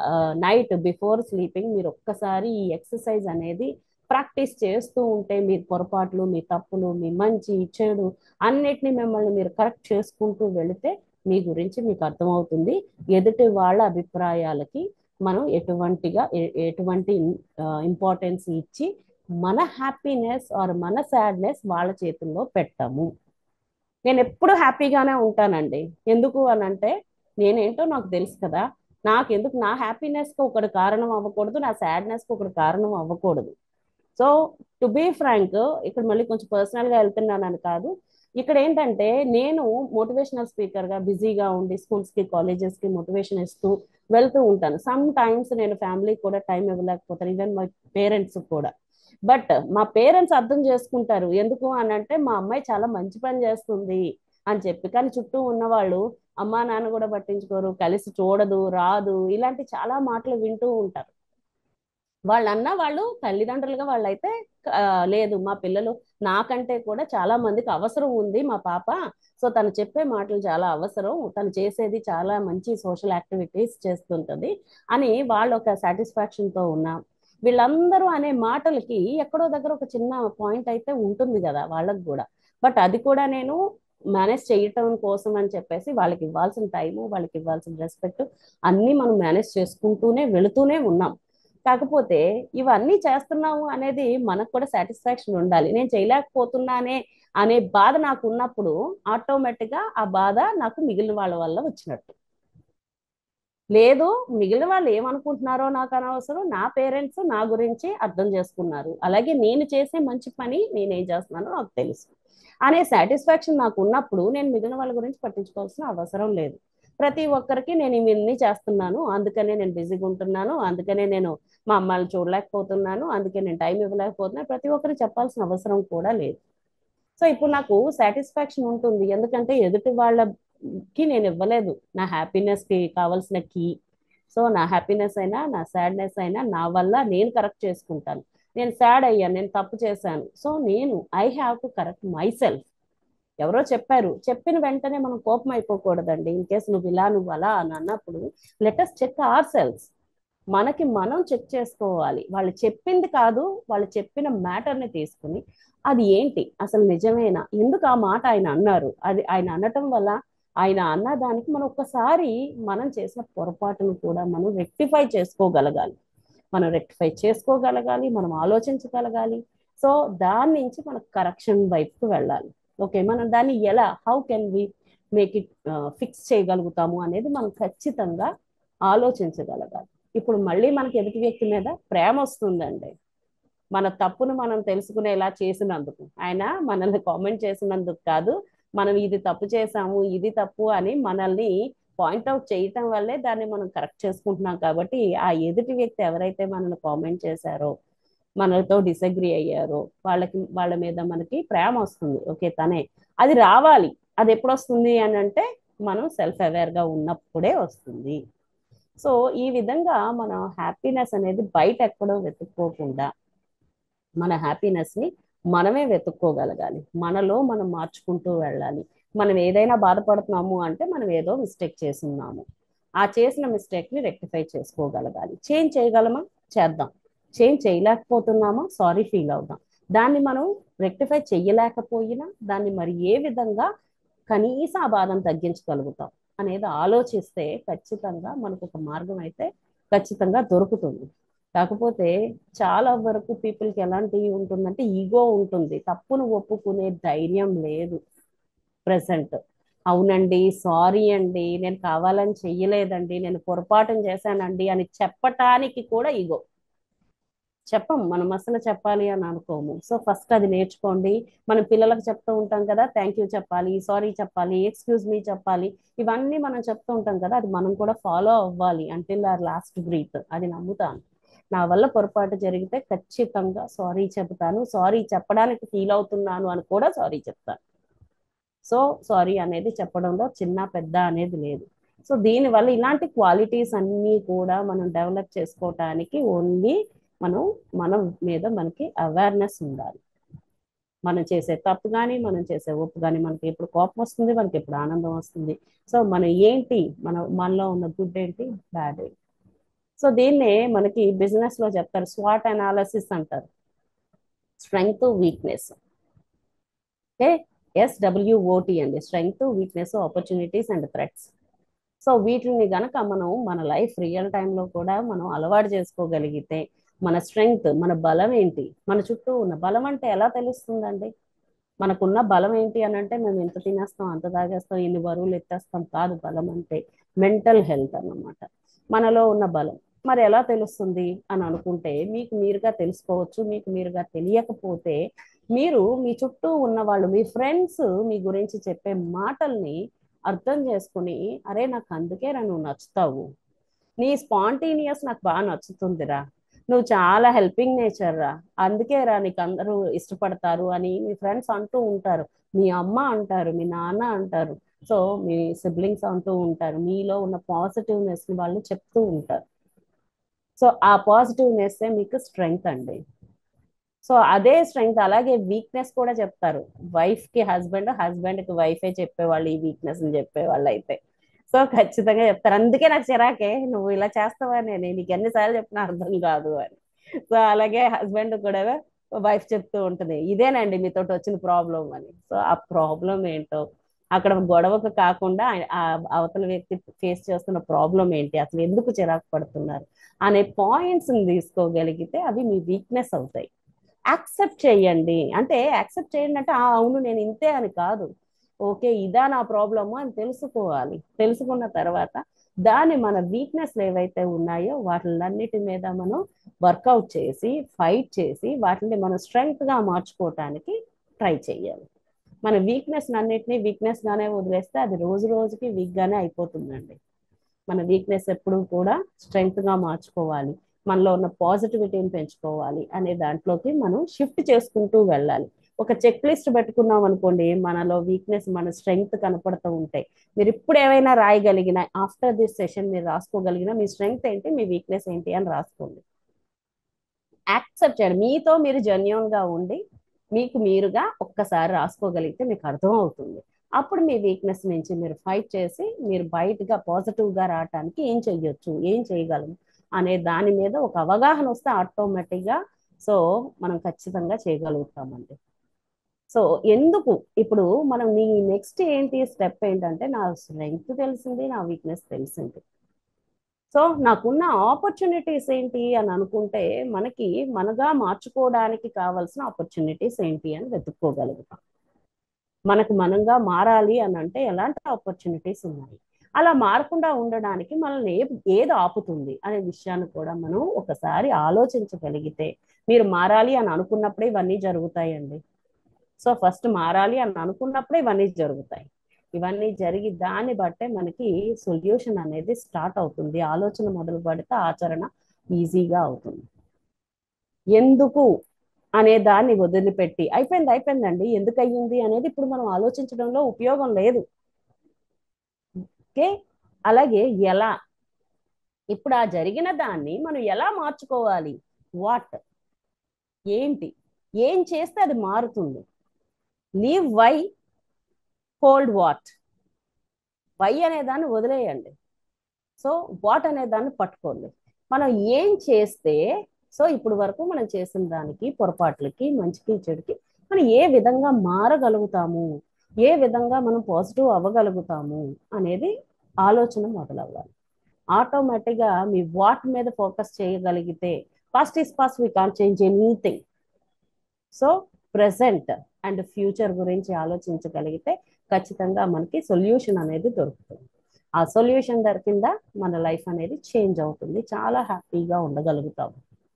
నైట్ బిఫోర్ స్లీపింగ్ మీరు ఒక్కసారి ఈ ఎక్సర్సైజ్ అనేది ప్రాక్టీస్ చేస్తూ ఉంటే మీ పొరపాట్లు మీ తప్పులు మీ మంచి చెడు అన్నిటిని మిమ్మల్ని మీరు కరెక్ట్ చేసుకుంటూ వెళితే మీ గురించి మీకు అర్థమవుతుంది ఎదుటి వాళ్ళ అభిప్రాయాలకి మనం ఎటువంటిగా ఎటువంటి ఇంపార్టెన్స్ ఇచ్చి మన హ్యాపీనెస్ ఆర్ మన సాడ్నెస్ వాళ్ళ చేతుల్లో పెట్టాము నేను ఎప్పుడు హ్యాపీగానే ఉంటానండి ఎందుకు అని అంటే నేనేంటో నాకు తెలుసు కదా నాకు ఎందుకు నా హ్యాపీనెస్కి ఒకటి కారణం అవ్వకూడదు నా సాడ్నెస్కి ఒకటి కారణం అవ్వకూడదు సో టు బీ ఫ్రాంక్ ఇక్కడ మళ్ళీ కొంచెం పర్సనల్గా వెళ్తున్నానని కాదు ఇక్కడ ఏంటంటే నేను మోటివేషనల్ స్పీకర్గా బిజీగా ఉండి స్కూల్స్కి కాలేజెస్కి మోటివేషన్ ఇస్తూ వెళ్తూ ఉంటాను సమ్ టైమ్స్ నేను ఫ్యామిలీకి కూడా టైం ఇవ్వలేకపోతాను ఈవెన్ మై పేరెంట్స్ కూడా బట్ మా పేరెంట్స్ అర్థం చేసుకుంటారు ఎందుకు అని అంటే మా అమ్మాయి చాలా మంచి పని చేస్తుంది అని చెప్పి కానీ చుట్టూ ఉన్నవాళ్ళు అమ్మా నాన్న కూడా పట్టించుకోరు కలిసి చూడదు రాదు ఇలాంటి చాలా మాటలు వింటూ ఉంటారు వాళ్ళన్నా వాళ్ళు తల్లిదండ్రులుగా వాళ్ళైతే లేదు మా పిల్లలు నాకంటే కూడా చాలా మందికి అవసరం ఉంది మా పాప సో తను చెప్పే మాటలు చాలా అవసరం తను చేసేది చాలా మంచి సోషల్ యాక్టివిటీస్ చేస్తుంటది అని వాళ్ళు ఒక సాటిస్ఫాక్షన్తో ఉన్నాం వీళ్ళందరూ అనే మాటలకి ఎక్కడో దగ్గర ఒక చిన్న పాయింట్ అయితే ఉంటుంది కదా వాళ్ళకి కూడా బట్ అది కూడా నేను మేనేజ్ చేయటం కోసం అని చెప్పేసి వాళ్ళకి ఇవ్వాల్సిన టైము వాళ్ళకి ఇవ్వాల్సిన రెస్పెక్ట్ అన్నీ మనం మేనేజ్ చేసుకుంటూనే వెళుతూనే ఉన్నాం కాకపోతే ఇవన్నీ చేస్తున్నాము అనేది మనకు కూడా సాటిస్ఫాక్షన్ ఉండాలి నేను చేయలేకపోతున్నానే అనే బాధ నాకు ఉన్నప్పుడు ఆటోమేటిక్గా ఆ బాధ నాకు మిగిలిన వాళ్ళ వల్ల వచ్చినట్టు లేదు మిగిలిన వాళ్ళు ఏమనుకుంటున్నారో నాకు అనవసరం నా పేరెంట్స్ నా గురించి అర్థం చేసుకున్నారు అలాగే నేను చేసే మంచి పని నేనేం చేస్తున్నానో నాకు తెలుసు అనే సాటిస్ఫాక్షన్ నాకు ఉన్నప్పుడు నేను మిగిలిన వాళ్ళ గురించి పట్టించుకోవాల్సిన అవసరం లేదు ప్రతి ఒక్కరికి నేను ఇవన్నీ చేస్తున్నాను అందుకనే నేను బిజీగా ఉంటున్నాను అందుకనే నేను మా అమ్మాయిని చూడలేకపోతున్నాను అందుకే నేను టైం ఇవ్వలేకపోతున్నాను ప్రతి ఒక్కరికి చెప్పాల్సిన అవసరం కూడా లేదు సో ఇప్పుడు నాకు సాటిస్ఫాక్షన్ ఉంటుంది ఎందుకంటే ఎదుటి వాళ్ళకి నేను ఇవ్వలేదు నా హ్యాపీనెస్కి కావాల్సిన కీ సో నా హ్యాపీనెస్ అయినా నా సాడ్నెస్ అయినా నా వల్ల నేను కరెక్ట్ చేసుకుంటాను నేను సాడ్ అయ్యాను నేను తప్పు చేశాను సో నేను I have to correct myself ఎవరో చెప్పారు చెప్పిన వెంటనే మనం కోపం అయిపోకూడదండి ఇన్ కేస్ నువ్వు ఇలా నువ్వు అలా అని అన్నప్పుడు లెటస్ చెక్ అవర్ సెల్స్ మనకి మనం చెక్ చేసుకోవాలి వాళ్ళు చెప్పింది కాదు వాళ్ళు చెప్పిన మ్యాటర్ని తీసుకుని అది ఏంటి అసలు నిజమేనా ఎందుకు ఆ మాట ఆయన అన్నారు అది ఆయన అనటం వల్ల ఆయన అన్న దానికి మనం ఒక్కసారి మనం చేసిన పొరపాటును కూడా మనం రెక్టిఫై చేసుకోగలగాలి మనం రెక్టిఫై చేసుకోగలగాలి మనం ఆలోచించగలగాలి సో దాని నుంచి మనం కరెక్షన్ వైపుకు వెళ్ళాలి ఓకే మనం దాన్ని ఎలా how can we make it fix చేయగలుగుతాము అనేది మనం ఖచ్చితంగా ఆలోచించగలగాలి ఇప్పుడు మళ్ళీ మనకి ఎదుటి వ్యక్తి మీద ప్రేమ వస్తుందండి మన తప్పును మనం తెలుసుకునేలా చేసినందుకు ఆయన మనల్ని కామెంట్ చేసినందుకు కాదు మనం ఇది తప్పు చేసాము ఇది తప్పు అని మనల్ని పాయింట్అవుట్ చేయటం వల్లే దాన్ని మనం కరెక్ట్ చేసుకుంటున్నాం కాబట్టి ఆ ఎదుటి వ్యక్తి ఎవరైతే మనల్ని కామెంట్ చేశారో మనతో డిసగ్రీ అయ్యారో వాళ్ళకి వాళ్ళ మీద మనకి ప్రేమ వస్తుంది ఓకే తనే అది రావాలి అది ఎప్పుడు వస్తుంది అని అంటే మనం సెల్ఫ్ అవేర్గా ఉన్నప్పుడే వస్తుంది సో ఈ విధంగా మన హ్యాపీనెస్ అనేది బయట ఎక్కడో వెతుక్కోకుండా మన హ్యాపీనెస్ని మనమే వెతుక్కోగలగాలి మనలో మనం మార్చుకుంటూ వెళ్ళాలి మనం ఏదైనా బాధపడుతున్నాము అంటే మనం ఏదో మిస్టేక్ చేస్తున్నాము ఆ చేసిన మిస్టేక్ని రెక్టిఫై చేసుకోగలగాలి చేంజ్ చేయగలమా చేద్దాం చేంజ్ చేయలేకపోతున్నామా సారీ ఫీల్ అవుదాం దాన్ని మనం రెక్టిఫై చెయ్యలేకపోయినా దాన్ని మరి ఏ విధంగా కనీసం ఆ బాధను తగ్గించగలుగుతాం అనేది ఆలోచిస్తే ఖచ్చితంగా మనకు ఒక మార్గం అయితే ఖచ్చితంగా దొరుకుతుంది కాకపోతే చాలా వరకు పీపుల్కి ఎలాంటి ఉంటుందంటే ఈగో ఉంటుంది తప్పును ఒప్పుకునే ధైర్యం లేదు ప్రజెంట్ అవునండి సారీ అండి నేను కావాలని చెయ్యలేదండి నేను పొరపాటును చేశానండి అని చెప్పటానికి కూడా ఈగో చెప్పం మనం అసలు చెప్పాలి అని అనుకోము సో ఫస్ట్ అది నేర్చుకోండి మనం పిల్లలకు చెప్తూ ఉంటాం కదా థ్యాంక్ యూ చెప్పాలి సారీ చెప్పాలి ఎక్స్క్యూజ్ మీ చెప్పాలి ఇవన్నీ మనం చెప్తూ ఉంటాం కదా అది మనం కూడా ఫాలో అవ్వాలి అంటిల్ ఆర్ లాస్ట్ బ్రీత్ అది నమ్ముతాను నా వల్ల పొరపాటు జరిగితే ఖచ్చితంగా సారీ చెప్తాను సారీ చెప్పడానికి ఫీల్ అవుతున్నాను అని కూడా సారీ చెప్తాను సో సారీ అనేది చెప్పడంలో చిన్న పెద్ద అనేది లేదు సో దీనివల్ల ఇలాంటి క్వాలిటీస్ అన్నీ కూడా మనం డెవలప్ చేసుకోవటానికి ఓన్లీ మనం మనం మీద మనకి అవేర్నెస్ ఉండాలి మనం చేసే తప్పు కానీ మనం చేసే ఒప్పు కానీ మనకి ఎప్పుడు కోపం వస్తుంది మనకి ఎప్పుడు ఆనందం వస్తుంది సో మనం ఏంటి మన మనలో ఉన్న గుడ్ ఏంటి బ్యాడ్ ఏంటి సో దీన్నే మనకి బిజినెస్ లో చెప్తారు స్వాట్ అనాలసిస్ అంటారు స్ట్రెంగ్త్ వీక్నెస్ ఓకే ఎస్డబ్ల్యూఓటి అండి strength weakness opportunities and threats so వీటిని గనక మనం మన లైఫ్ రియల్ టైంలో కూడా మనం అలవాటు చేసుకోగలిగితే మన స్ట్రెంగ్త్ మన బలం ఏంటి మన చుట్టూ ఉన్న బలం అంటే ఎలా తెలుస్తుందండి మనకున్న బలం ఏంటి అని అంటే మేము ఎంత తినేస్తాం అంత తాగేస్తాం ఎన్ని బరువులు ఎత్తేస్తాం కాదు బలం అంటే మెంటల్ హెల్త్ అన్నమాట మనలో ఉన్న బలం మరి ఎలా తెలుస్తుంది అని అనుకుంటే మీకు మీరుగా తెలుసుకోవచ్చు మీకు మీరుగా తెలియకపోతే మీరు మీ చుట్టూ ఉన్న వాళ్ళు మీ ఫ్రెండ్స్ మీ గురించి చెప్పే మాటల్ని అర్థం చేసుకుని అరే నాకు అందుకే రా నువ్వు నచ్చుతావు నీ స్పాంటేనియస్ నాకు బాగా నచ్చుతుందిరా నువ్వు చాలా హెల్పింగ్ నేచర్ రా అందుకే రా నీకు అందరూ ఇష్టపడతారు అని మీ ఫ్రెండ్స్ అంటూ ఉంటారు మీ అమ్మ అంటారు మీ నాన్న అంటారు సో మీ సిబ్లింగ్స్ అంటూ ఉంటారు మీలో ఉన్న పాజిటివ్నెస్ ని వాళ్ళు చెప్తూ ఉంటారు సో ఆ పాజిటివ్నెస్ మీకు స్ట్రెంగ్త్ అండి సో అదే స్ట్రెంగ్త్ అలాగే వీక్నెస్ కూడా చెప్తారు వైఫ్ కి హస్బెండ్ హస్బెండ్ కి వైఫే చెప్పేవాళ్ళు ఈ వీక్నెస్ అని చెప్పేవాళ్ళు అయితే సో ఖచ్చితంగా చెప్తారు అందుకే నాకు చిరాకే నువ్వు ఇలా చేస్తావా నేను నీకు ఎన్నిసార్లు చెప్పినా అర్థం కాదు అని సో అలాగే హస్బెండ్ కూడా వైఫ్ చెప్తూ ఉంటుంది ఇదేనండి మీతో వచ్చిన ప్రాబ్లం అని సో ఆ ప్రాబ్లం ఏంటో అక్కడ గొడవకు కాకుండా ఆ అవతల వ్యక్తి ఫేస్ చేస్తున్న ప్రాబ్లం ఏంటి అసలు ఎందుకు చిరాకు పడుతున్నారు అనే పాయింట్స్ తీసుకోగలిగితే అవి మీ వీక్నెస్ అవుతాయి యాక్సెప్ట్ చేయండి అంటే యాక్సెప్ట్ చేయండి అంటే అవును నేను ఇంతే అని కాదు ఓకే ఇదా నా ప్రాబ్లము అని తెలుసుకోవాలి తెలుసుకున్న తర్వాత దాని మన వీక్నెస్ ఏవైతే ఉన్నాయో వాటిలన్నిటి మీద మనం వర్కౌట్ చేసి ఫైట్ చేసి వాటిని మనం స్ట్రెంగ్త్ గా మార్చుకోవటానికి ట్రై చేయాలి మన వీక్నెస్ అన్నిటినీ వీక్నెస్ గానే వదిలేస్తే అది రోజు రోజుకి వీక్ గానే అయిపోతుందండి మన వీక్నెస్ ఎప్పుడు కూడా స్ట్రెంగ్త్ గా మార్చుకోవాలి మనలో ఉన్న పాజిటివిటీని పెంచుకోవాలి అనే దాంట్లోకి మనం షిఫ్ట్ చేసుకుంటూ వెళ్ళాలి ఒక చెక్ లిస్ట్ పెట్టుకున్నాం అనుకోండి మనలో వీక్నెస్ మన స్ట్రెంగ్త్ కనపడుతూ ఉంటాయి మీరు ఇప్పుడు ఏమైనా రాయగలిగిన ఆఫ్టర్ దిస్ సెషన్ మీరు రాసుకోగలిగిన మీ స్ట్రెంగ్త్ ఏంటి మీ వీక్నెస్ ఏంటి అని రాసుకోండి యాక్సెప్ట్ చేయండి మీతో మీరు జెన్యున్ గా ఉండి మీకు మీరుగా ఒక్కసారి రాసుకోగలిగితే మీకు అర్థం అవుతుంది అప్పుడు మీ వీక్నెస్ నుంచి మీరు ఫైట్ చేసి మీరు బయటగా పాజిటివ్ గా రావడానికి ఏం చెయ్యొచ్చు ఏం చేయగలము అనే దాని మీద ఒక అవగాహన వస్తే ఆటోమేటిక్ గా సో మనం ఖచ్చితంగా చేయగలుగుతామండి సో ఎందుకు ఇప్పుడు మనం నీ నెక్స్ట్ ఏంటి స్టెప్ ఏంటంటే నా స్ట్రెంగ్త్ తెలిసింది నా వీక్నెస్ తెలిసింది సో నాకున్న ఆపర్చునిటీస్ ఏంటి అని అనుకుంటే మనకి మనగా మార్చుకోవడానికి కావాల్సిన ఆపర్చునిటీస్ ఏంటి అని వెతుక్కోగలుగుతాం మనకు మనంగా మారాలి అని అంటే ఎలాంటి ఆపర్చునిటీస్ ఉన్నాయి అలా మారకుండా ఉండడానికి మనల్ని ఏ ఏది ఆపుతుంది అనే విషయాన్ని కూడా మనం ఒకసారి ఆలోచించగలిగితే మీరు మారాలి అని అనుకున్నప్పుడే ఇవన్నీ జరుగుతాయండి సో ఫస్ట్ మారాలి అని అనుకున్నప్పుడే ఇవన్నీ జరుగుతాయి ఇవన్నీ జరిగి దాన్ని బట్టే మనకి సొల్యూషన్ అనేది స్టార్ట్ అవుతుంది ఆలోచన మొదలు పెడితే ఆచరణ ఈజీగా అవుతుంది ఎందుకు అనే దాన్ని వదిలిపెట్టి అయిపోయింది అయిపోయిందండి ఎందుకు అయ్యింది అనేది ఇప్పుడు మనం ఆలోచించడంలో ఉపయోగం లేదు ఓకే అలాగే ఎలా ఇప్పుడు ఆ జరిగిన దాన్ని మనం ఎలా మార్చుకోవాలి వాట్ ఏంటి ఏం చేస్తే అది మారుతుంది leave why hold what why అనే దాన్ని వదిలేయండి సో వాట్ అనే దాన్ని పట్టుకోండి మనం ఏం చేస్తే సో ఇప్పుడు వరకు మనం చేసిన దానికి పొరపాట్లకి మంచికి చెడుకి మనం ఏ విధంగా మారగలుగుతాము ఏ విధంగా మనం పాజిటివ్ అవ్వగలుగుతాము అనేది ఆలోచన మొదలవ్వాలి ఆటోమేటిక్గా మీ వాట్ మీద ఫోకస్ చేయగలిగితే past is past we can change anything so present and future గురించి ఆలోచించగలిగితే ఖచ్చితంగా మనకి సొల్యూషన్ అనేది దొరుకుతుంది ఆ సొల్యూషన్ కింద మన లైఫ్ అనేది చేంజ్ అవుతుంది చాలా హ్యాపీగా ఉండగలుగుతాం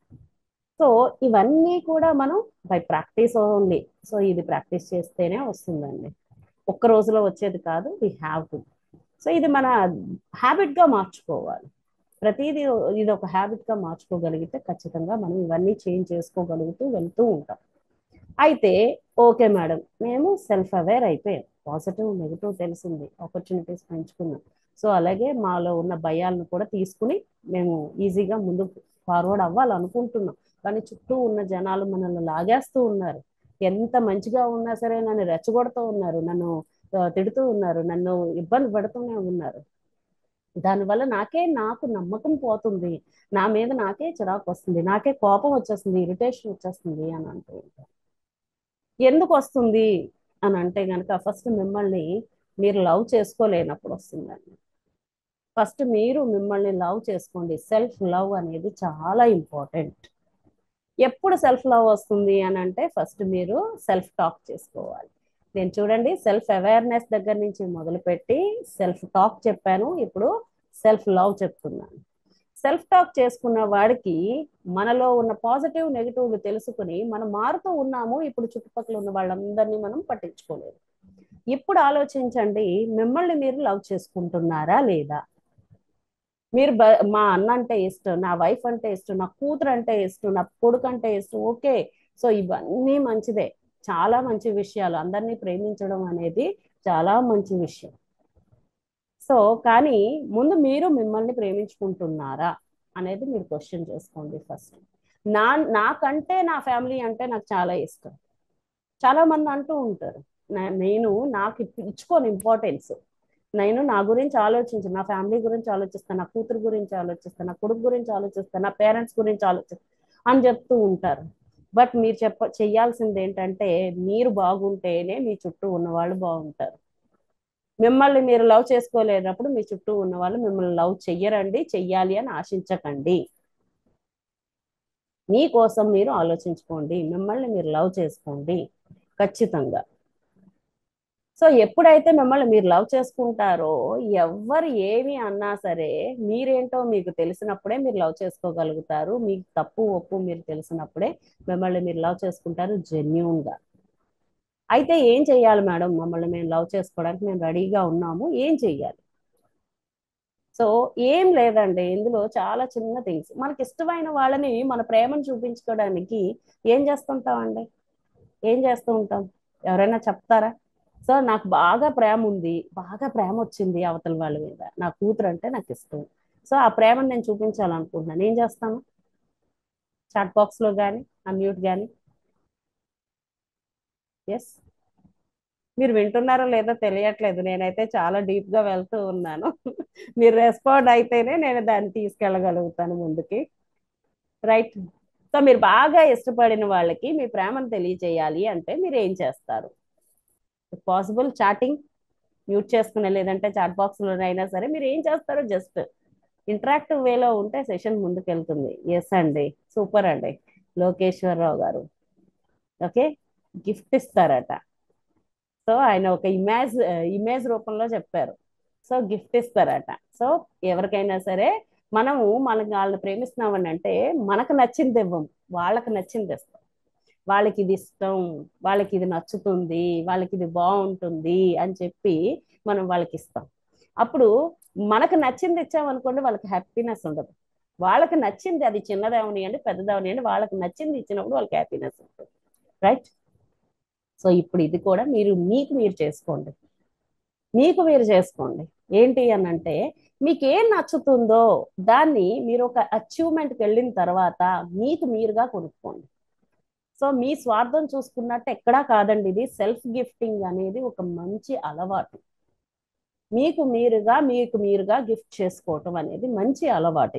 సో ఇవన్నీ కూడా మనం బై ప్రాక్టీస్ ఓన్లీ సో ఇది ప్రాక్టీస్ చేస్తేనే వస్తుందండి ఒక్క రోజులో వచ్చేది కాదు వీ హ్యావ్ టు సో ఇది మన హ్యాబిట్గా మార్చుకోవాలి ప్రతిదీ ఇది ఒక హ్యాబిట్గా మార్చుకోగలిగితే ఖచ్చితంగా మనం ఇవన్నీ చేంజ్ చేసుకోగలుగుతూ వెళ్తూ ఉంటాం అయితే ఓకే మేడం మేము సెల్ఫ్ అవేర్ అయిపోయాం పాజిటివ్ నెగిటివ్ తెలిసింది ఆపర్చునిటీస్ పెంచుకున్నాం సో అలాగే మాలో ఉన్న భయాలను కూడా తీసుకుని మేము ఈజీగా ముందు ఫార్వర్డ్ అవ్వాలనుకుంటున్నాం కానీ చుట్టూ ఉన్న జనాలు మనల్ని లాగేస్తూ ఉన్నారు ఎంత మంచిగా ఉన్నా సరే నన్ను రెచ్చగొడుతూ ఉన్నారు నన్ను తిడుతూ ఉన్నారు నన్ను ఇబ్బంది పడుతూనే ఉన్నారు దానివల్ల నాకే నాకు నమ్మకం పోతుంది నా మీద నాకే చిరాకు వస్తుంది నాకే కోపం వచ్చేస్తుంది ఇరిటేషన్ వచ్చేస్తుంది అని అంటూ ఉంటారు ఎందుకు వస్తుంది అని అంటే కనుక ఫస్ట్ మిమ్మల్ని మీరు లవ్ చేసుకోలేనప్పుడు వస్తుందండి ఫస్ట్ మీరు మిమ్మల్ని లవ్ చేసుకోండి సెల్ఫ్ లవ్ అనేది చాలా ఇంపార్టెంట్ ఎప్పుడు సెల్ఫ్ లవ్ వస్తుంది అని అంటే ఫస్ట్ మీరు సెల్ఫ్ టాక్ చేసుకోవాలి నేను చూడండి సెల్ఫ్ అవేర్నెస్ దగ్గర నుంచి మొదలుపెట్టి సెల్ఫ్ టాక్ చెప్పాను ఇప్పుడు సెల్ఫ్ లవ్ చెప్తున్నాను సెల్ఫ్ టాక్ చేసుకున్న వాడికి మనలో ఉన్న పాజిటివ్ నెగిటివ్లు తెలుసుకుని మనం మారుతూ ఉన్నాము ఇప్పుడు చుట్టుపక్కల ఉన్న వాళ్ళందరినీ మనం పట్టించుకోలేదు ఇప్పుడు ఆలోచించండి మిమ్మల్ని మీరు లవ్ చేసుకుంటున్నారా లేదా మీరు మా అన్న అంటే ఇష్టం నా వైఫ్ అంటే ఇష్టం నా కూతురు అంటే ఇష్టం నా కొడుకు అంటే ఇష్టం ఓకే సో ఇవన్నీ మంచిదే చాలా మంచి విషయాలు అందరినీ ప్రేమించడం అనేది చాలా మంచి విషయం సో కానీ ముందు మీరు మిమ్మల్ని ప్రేమించుకుంటున్నారా అనేది మీరు క్వశ్చన్ చేసుకోండి ఫస్ట్ నా నాకంటే నా ఫ్యామిలీ అంటే నాకు చాలా ఇష్టం చాలా మంది అంటూ ఉంటారు నేను నాకు ఇచ్చుకోను ఇంపార్టెన్స్ నేను నా గురించి ఆలోచించు నా ఫ్యామిలీ గురించి ఆలోచిస్తాను నా కూతురు గురించి ఆలోచిస్తాను నా కొడుకు గురించి ఆలోచిస్తాను నా పేరెంట్స్ గురించి ఆలోచిస్తాను అని చెప్తూ ఉంటారు బట్ మీరు చెప్ప చెయ్యాల్సింది ఏంటంటే మీరు బాగుంటేనే మీ చుట్టూ ఉన్న వాళ్ళు బాగుంటారు మిమ్మల్ని మీరు లవ్ చేసుకోలేనప్పుడు మీ చుట్టూ ఉన్న వాళ్ళు మిమ్మల్ని లవ్ చెయ్యరండి చెయ్యాలి అని ఆశించకండి మీకోసం మీరు ఆలోచించుకోండి మిమ్మల్ని మీరు లవ్ చేసుకోండి ఖచ్చితంగా సో ఎప్పుడైతే మిమ్మల్ని మీరు లవ్ చేసుకుంటారో ఎవరు ఏమి అన్నా సరే మీరేంటో మీకు తెలిసినప్పుడే మీరు లవ్ చేసుకోగలుగుతారు మీకు తప్పు ఒప్పు మీరు తెలిసినప్పుడే మిమ్మల్ని మీరు లవ్ చేసుకుంటారు జెన్యున్గా అయితే ఏం చెయ్యాలి మేడం మమ్మల్ని మేము లవ్ చేసుకోవడానికి మేము రెడీగా ఉన్నాము ఏం చెయ్యాలి సో ఏం లేదండి ఇందులో చాలా చిన్న థింగ్స్ మనకి ఇష్టమైన వాళ్ళని మన ప్రేమను చూపించుకోవడానికి ఏం చేస్తుంటామండి ఏం చేస్తూ ఉంటాం ఎవరైనా చెప్తారా సో నాకు బాగా ప్రేమ ఉంది బాగా ప్రేమ వచ్చింది అవతల వాళ్ళ మీద నా కూతురు అంటే నాకు ఇష్టం సో ఆ ప్రేమను నేను చూపించాలనుకుంటున్నాను ఏం చేస్తాను చాట్ బాక్స్లో కానీ అన్మ్యూట్ కానీ ఎస్ మీరు వింటున్నారో లేదో తెలియట్లేదు నేనైతే చాలా డీప్గా వెళ్తూ ఉన్నాను మీరు రెస్పాండ్ అయితేనే నేను దాన్ని తీసుకెళ్ళగలుగుతాను ముందుకి రైట్ సో మీరు బాగా ఇష్టపడిన వాళ్ళకి మీ ప్రేమను తెలియజేయాలి అంటే మీరు ఏం చేస్తారు పాసిబుల్ చాటింగ్ మ్యూట్ చేసుకునే లేదంటే చాట్ బాక్స్లో అయినా సరే మీరు ఏం చేస్తారు జస్ట్ ఇంటరాక్టివ్ వేలో ఉంటే సెషన్ ముందుకు వెళ్తుంది ఎస్ అండి సూపర్ అండి లోకేశ్వరరావు గారు ఓకే గిఫ్ట్ ఇస్తారట సో ఆయన ఒక ఇమేజ్ ఇమేజ్ రూపంలో చెప్పారు సో గిఫ్ట్ ఇస్తారట సో ఎవరికైనా సరే మనము మనకి వాళ్ళని ప్రేమిస్తున్నామని అంటే మనకు నచ్చింది ఇవ్వం వాళ్ళకి నచ్చింది ఇస్తాం వాళ్ళకి ఇది ఇష్టం వాళ్ళకి ఇది నచ్చుతుంది వాళ్ళకి ఇది బాగుంటుంది అని చెప్పి మనం వాళ్ళకి ఇస్తాం అప్పుడు మనకు నచ్చింది ఇచ్చామనుకోండి వాళ్ళకి హ్యాపీనెస్ ఉండదు వాళ్ళకి నచ్చింది అది చిన్నదేవనియండి పెద్దదేవనియండి వాళ్ళకి నచ్చింది ఇచ్చినప్పుడు వాళ్ళకి హ్యాపీనెస్ ఉంటుంది రైట్ సో ఇప్పుడు ఇది కూడా మీరు మీకు మీరు చేసుకోండి మీకు మీరు చేసుకోండి ఏంటి అని అంటే మీకు ఏం నచ్చుతుందో దాన్ని మీరు ఒక అచీవ్మెంట్కి వెళ్ళిన తర్వాత మీకు మీరుగా కొనుక్కోండి సో మీ స్వార్థం చూసుకున్నట్టు ఎక్కడా కాదండి ఇది సెల్ఫ్ గిఫ్టింగ్ అనేది ఒక మంచి అలవాటు మీకు మీరుగా మీకు మీరుగా గిఫ్ట్ చేసుకోవటం అనేది మంచి అలవాటు ఇది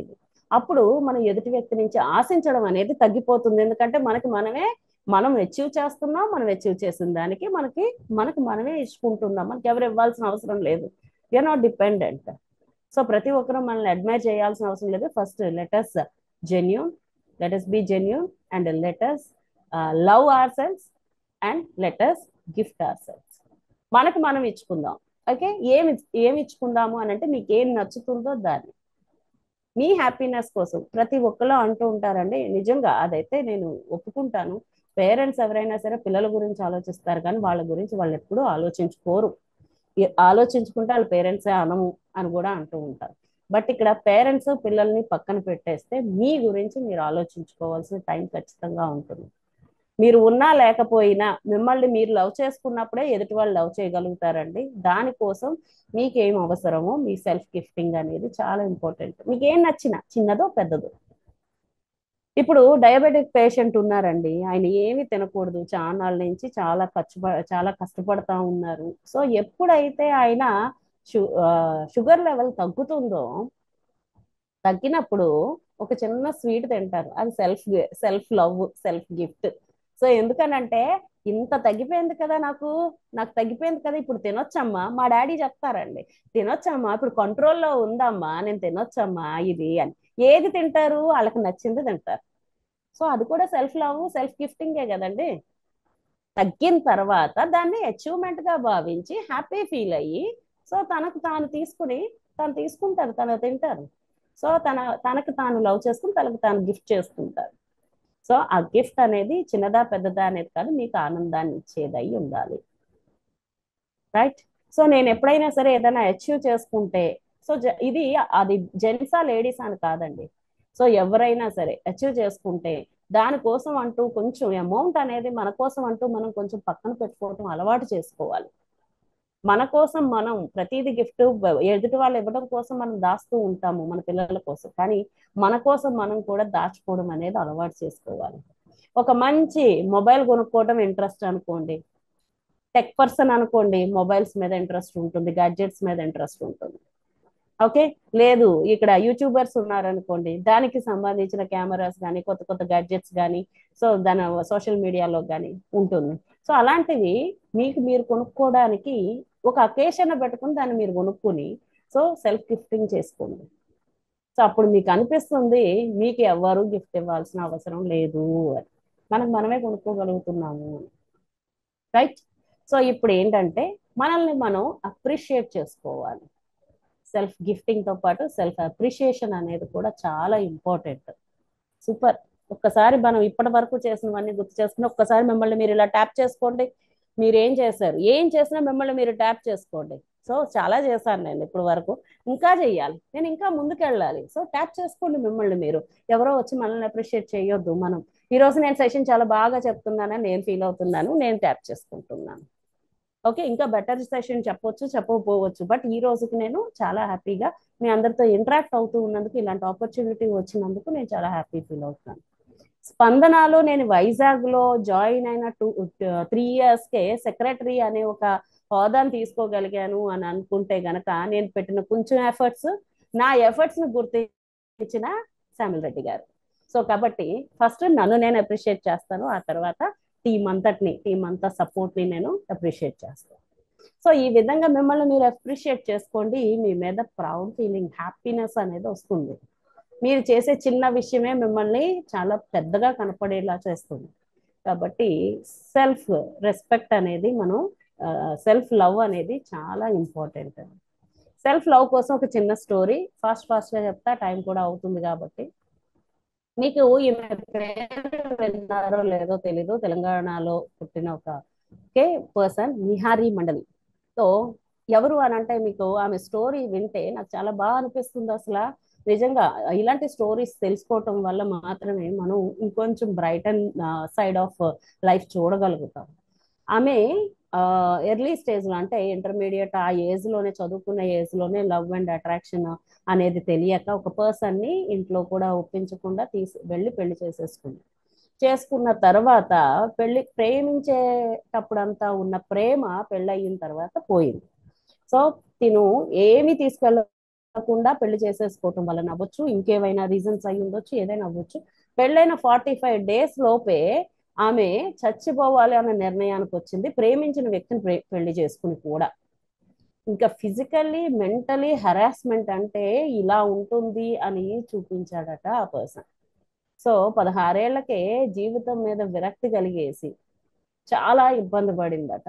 అప్పుడు మనం ఎదుటి వ్యక్తి నుంచి ఆశించడం అనేది తగ్గిపోతుంది ఎందుకంటే మనకి మనమే మనం అచీవ్ చేస్తున్నాం మనం అచీవ్ చేసిన దానికి మనకి మనకి మనమే ఇచ్చుకుంటున్నాం మనకి ఎవరు ఇవ్వాల్సిన అవసరం లేదు యూఆర్ నాట్ డిపెండెంట్ సో ప్రతి ఒక్కరూ మనల్ని అడ్మైర్ చేయాల్సిన అవసరం లేదు first let us genuine let us be genuine and let us love ourselves and let us gift ourselves మనకు మనం ఇచ్చుకుందాం ఓకే ఏమి ఏమి ఇచ్చుకుందాము అని అంటే మీకు ఏం నచ్చుతుందో దాన్ని మీ హ్యాపీనెస్ కోసం ప్రతి ఒక్కరు అంటూ ఉంటారండి నిజంగా అదైతే నేను ఒప్పుకుంటాను పేరెంట్స్ ఎవరైనా సరే పిల్లల గురించి ఆలోచిస్తారు కానీ వాళ్ళ గురించి వాళ్ళు ఎప్పుడూ ఆలోచించుకోరు ఆలోచించుకుంటే వాళ్ళ పేరెంట్సే అనము అని కూడా అంటూ ఉంటారు బట్ ఇక్కడ పేరెంట్స్ పిల్లల్ని పక్కన పెట్టేస్తే మీ గురించి మీరు ఆలోచించుకోవాల్సిన టైం ఖచ్చితంగా ఉంటుంది మీరు ఉన్నా లేకపోయినా మిమ్మల్ని మీరు లవ్ చేసుకున్నప్పుడే ఎదుటి వాళ్ళు లవ్ చేయగలుగుతారండి దానికోసం మీకు ఏం అవసరమో మీ సెల్ఫ్ గిఫ్టింగ్ అనేది చాలా ఇంపార్టెంట్ మీకు ఏం నచ్చినా చిన్నదో పెద్దదో ఇప్పుడు డయాబెటిక్ పేషెంట్ ఉన్నారండి ఆయన ఏమి తినకూడదు చానాళ్ళ నుంచి చాలా ఖర్చు చాలా కష్టపడతా ఉన్నారు సో ఎప్పుడైతే ఆయన షుగర్ లెవెల్ తగ్గుతుందో తగ్గినప్పుడు ఒక చిన్న స్వీట్ తింటారు అది self self love self gift so ఎందుకనంటే ఇంత తగ్గిపోయింది కదా నాకు నాకు తగ్గిపోయింది కదా ఇప్పుడు తినొచ్చమ్మా మా డాడీ చెప్తారండి తినొచ్చమ్మా ఇప్పుడు కంట్రోల్లో ఉందమ్మా నేను తినొచ్చమ్మా ఇది అని ఏది తింటారు వాళ్ళకి నచ్చింది తింటారు సో అది కూడా సెల్ఫ్ లవ్ సెల్ఫ్ గిఫ్టింగే కదండి తగ్గిన తర్వాత దాన్ని అచీవ్మెంట్ గా భావించి హ్యాపీ ఫీల్ అయ్యి సో తనకు తాను తీసుకుని తను తీసుకుంటారు తను తింటారు సో తన తనకు తాను లవ్ చేసుకుని తనకు తాను గిఫ్ట్ చేసుకుంటారు సో ఆ గిఫ్ట్ అనేది చిన్నదా పెద్దదా అనేది కాదు మీకు ఆనందాన్ని ఇచ్చేది అయి ఉండాలి రైట్ సో నేను ఎప్పుడైనా సరే ఏదైనా అచీవ్ చేసుకుంటే సో ఇది అది జెంట్సా లేడీస్ అని కాదండి సో ఎవరైనా సరే అచీవ్ చేసుకుంటే దానికోసం అంటూ కొంచెం అమౌంట్ అనేది మన కోసం అంటూ మనం కొంచెం పక్కన పెట్టుకోవటం అలవాటు చేసుకోవాలి మన కోసం మనం ప్రతిదీ గిఫ్ట్ ఎదుటి వాళ్ళు ఇవ్వడం కోసం మనం దాస్తూ ఉంటాము మన పిల్లల కోసం కానీ మన కోసం మనం కూడా దాచుకోవడం అనేది అలవాటు చేసుకోవాలి ఒక మంచి మొబైల్ కొనుక్కోవడం ఇంట్రెస్ట్ అనుకోండి టెక్ పర్సన్ అనుకోండి మొబైల్స్ మీద ఇంట్రెస్ట్ ఉంటుంది గ్యాడ్జెట్స్ మీద ఇంట్రెస్ట్ ఉంటుంది ఓకే లేదు ఇక్కడ యూట్యూబర్స్ ఉన్నారనుకోండి దానికి సంబంధించిన కెమెరాస్ కానీ కొత్త కొత్త గ్యాడ్జెట్స్ కానీ సో దాని సోషల్ మీడియాలో కానీ ఉంటుంది సో అలాంటివి మీకు మీరు కొనుక్కోవడానికి ఒక అకేషన్ పెట్టుకుని దాన్ని మీరు కొనుక్కుని సో సెల్ఫ్ గిఫ్టింగ్ చేసుకోండి సో అప్పుడు మీకు అనిపిస్తుంది మీకు ఎవరు గిఫ్ట్ ఇవ్వాల్సిన అవసరం లేదు అని మనకు మనమే కొనుక్కోగలుగుతున్నాము రైట్ సో ఇప్పుడు ఏంటంటే మనల్ని మనం అప్రిషియేట్ చేసుకోవాలి సెల్ఫ్ గిఫ్టింగ్ తో పాటు సెల్ఫ్ అప్రిషియేషన్ అనేది కూడా చాలా ఇంపార్టెంట్ సూపర్ ఒక్కసారి మనం ఇప్పటి వరకు చేసినవన్నీ గుర్తు చేసుకుని ఒక్కసారి మిమ్మల్ని మీరు ఇలా ట్యాప్ చేసుకోండి మీరు ఏం చేశారు ఏం చేసినా మిమ్మల్ని మీరు ట్యాప్ చేసుకోండి సో చాలా చేశాను నేను ఇప్పుడు వరకు ఇంకా చెయ్యాలి నేను ఇంకా ముందుకు వెళ్ళాలి సో ట్యాప్ చేసుకోండి మిమ్మల్ని మీరు ఎవరో వచ్చి మనల్ని అప్రిషియేట్ చేయొద్దు మనం ఈ రోజు నేను సెషన్ చాలా బాగా చెప్తున్నానని నేను ఫీల్ అవుతున్నాను నేను ట్యాప్ చేసుకుంటున్నాను ఓకే ఇంకా బెటర్ సెషన్ చెప్పవచ్చు చెప్పకపోవచ్చు బట్ ఈ రోజుకి నేను చాలా హ్యాపీగా మీ అందరితో ఇంటరాక్ట్ అవుతూ ఉన్నందుకు ఇలాంటి ఆపర్చునిటీ వచ్చినందుకు నేను చాలా హ్యాపీ ఫీల్ అవుతున్నాను స్పందనలో నేను వైజాగ్ లో జాయిన్ అయిన టూ త్రీ ఇయర్స్ కే సెక్రటరీ అనే ఒక హోదాను తీసుకోగలిగాను అని అనుకుంటే గనక నేను పెట్టిన కొంచెం ఎఫర్ట్స్ నా ఎఫర్ట్స్ ని గుర్తించిన శామిల్ రెడ్డి గారు సో కాబట్టి ఫస్ట్ నన్ను నేను అప్రిషియేట్ చేస్తాను ఆ తర్వాత టీం అంతటిని టీం అంతా సపోర్ట్ ని నేను అప్రిషియేట్ చేస్తాను సో ఈ విధంగా మిమ్మల్ని మీరు అప్రిషియేట్ చేసుకోండి మీ మీద ప్రౌడ్ ఫీలింగ్ హ్యాపీనెస్ అనేది వస్తుంది మీరు చేసే చిన్న విషయమే మిమ్మల్ని చాలా పెద్దగా కనపడేలా చేస్తుంది కాబట్టి సెల్ఫ్ రెస్పెక్ట్ అనేది మనం సెల్ఫ్ లవ్ అనేది చాలా ఇంపార్టెంట్ సెల్ఫ్ లవ్ కోసం ఒక చిన్న స్టోరీ ఫాస్ట్ ఫాస్ట్ గా చెప్తా టైం కూడా అవుతుంది కాబట్టి మీకు ఈమె పేరు విన్నారో లేదో తెలీదు తెలంగాణలో పుట్టిన ఒక ఓకే పర్సన్ నిహారీ మండలి సో ఎవరు అని అంటే మీకు ఆమె స్టోరీ వింటే నాకు చాలా బాగా అనిపిస్తుంది అసలు నిజంగా ఇలాంటి స్టోరీస్ తెలుసుకోవటం వల్ల మాత్రమే మనం ఇంకొంచెం bright and side of life చూడగలుగుతాం ఆమె ఎర్లీ స్టేజ్ లో అంటే ఇంటర్మీడియట్ ఆ ఏజ్ లోనే చదువుకున్న ఏజ్ లోనే లవ్ అండ్ అట్రాక్షన్ అనేది తెలియక ఒక పర్సన్ ని ఇంట్లో కూడా ఒప్పించకుండా తీసి వెళ్ళి పెళ్లి చేసేసుకుంది చేసుకున్న తర్వాత పెళ్లి ప్రేమించేటప్పుడంతా ఉన్న ప్రేమ పెళ్ళయిన తర్వాత పోయింది సో తిను ఏమి తీసుకెళ్ళ కాకుండా పెళ్లి చేసేసుకోవటం వలన అవ్వచ్చు ఇంకేమైనా రీజన్స్ అయి ఉండొచ్చు ఏదైనా అవ్వచ్చు పెళ్ళైన ఫార్టీ ఫైవ్ డేస్ లోపే ఆమె చచ్చిపోవాలి అనే నిర్ణయానికి వచ్చింది ప్రేమించిన వ్యక్తిని ప్రే- పెళ్లి చేసుకుని కూడా ఇంకా ఫిజికల్లీ మెంటలీ హెరాస్మెంట్ అంటే ఇలా ఉంటుంది అని చూపించాడట ఆ పర్సన్ సో పదహారేళ్లకే జీవితం మీద విరక్తి కలిగేసి చాలా ఇబ్బంది పడిందట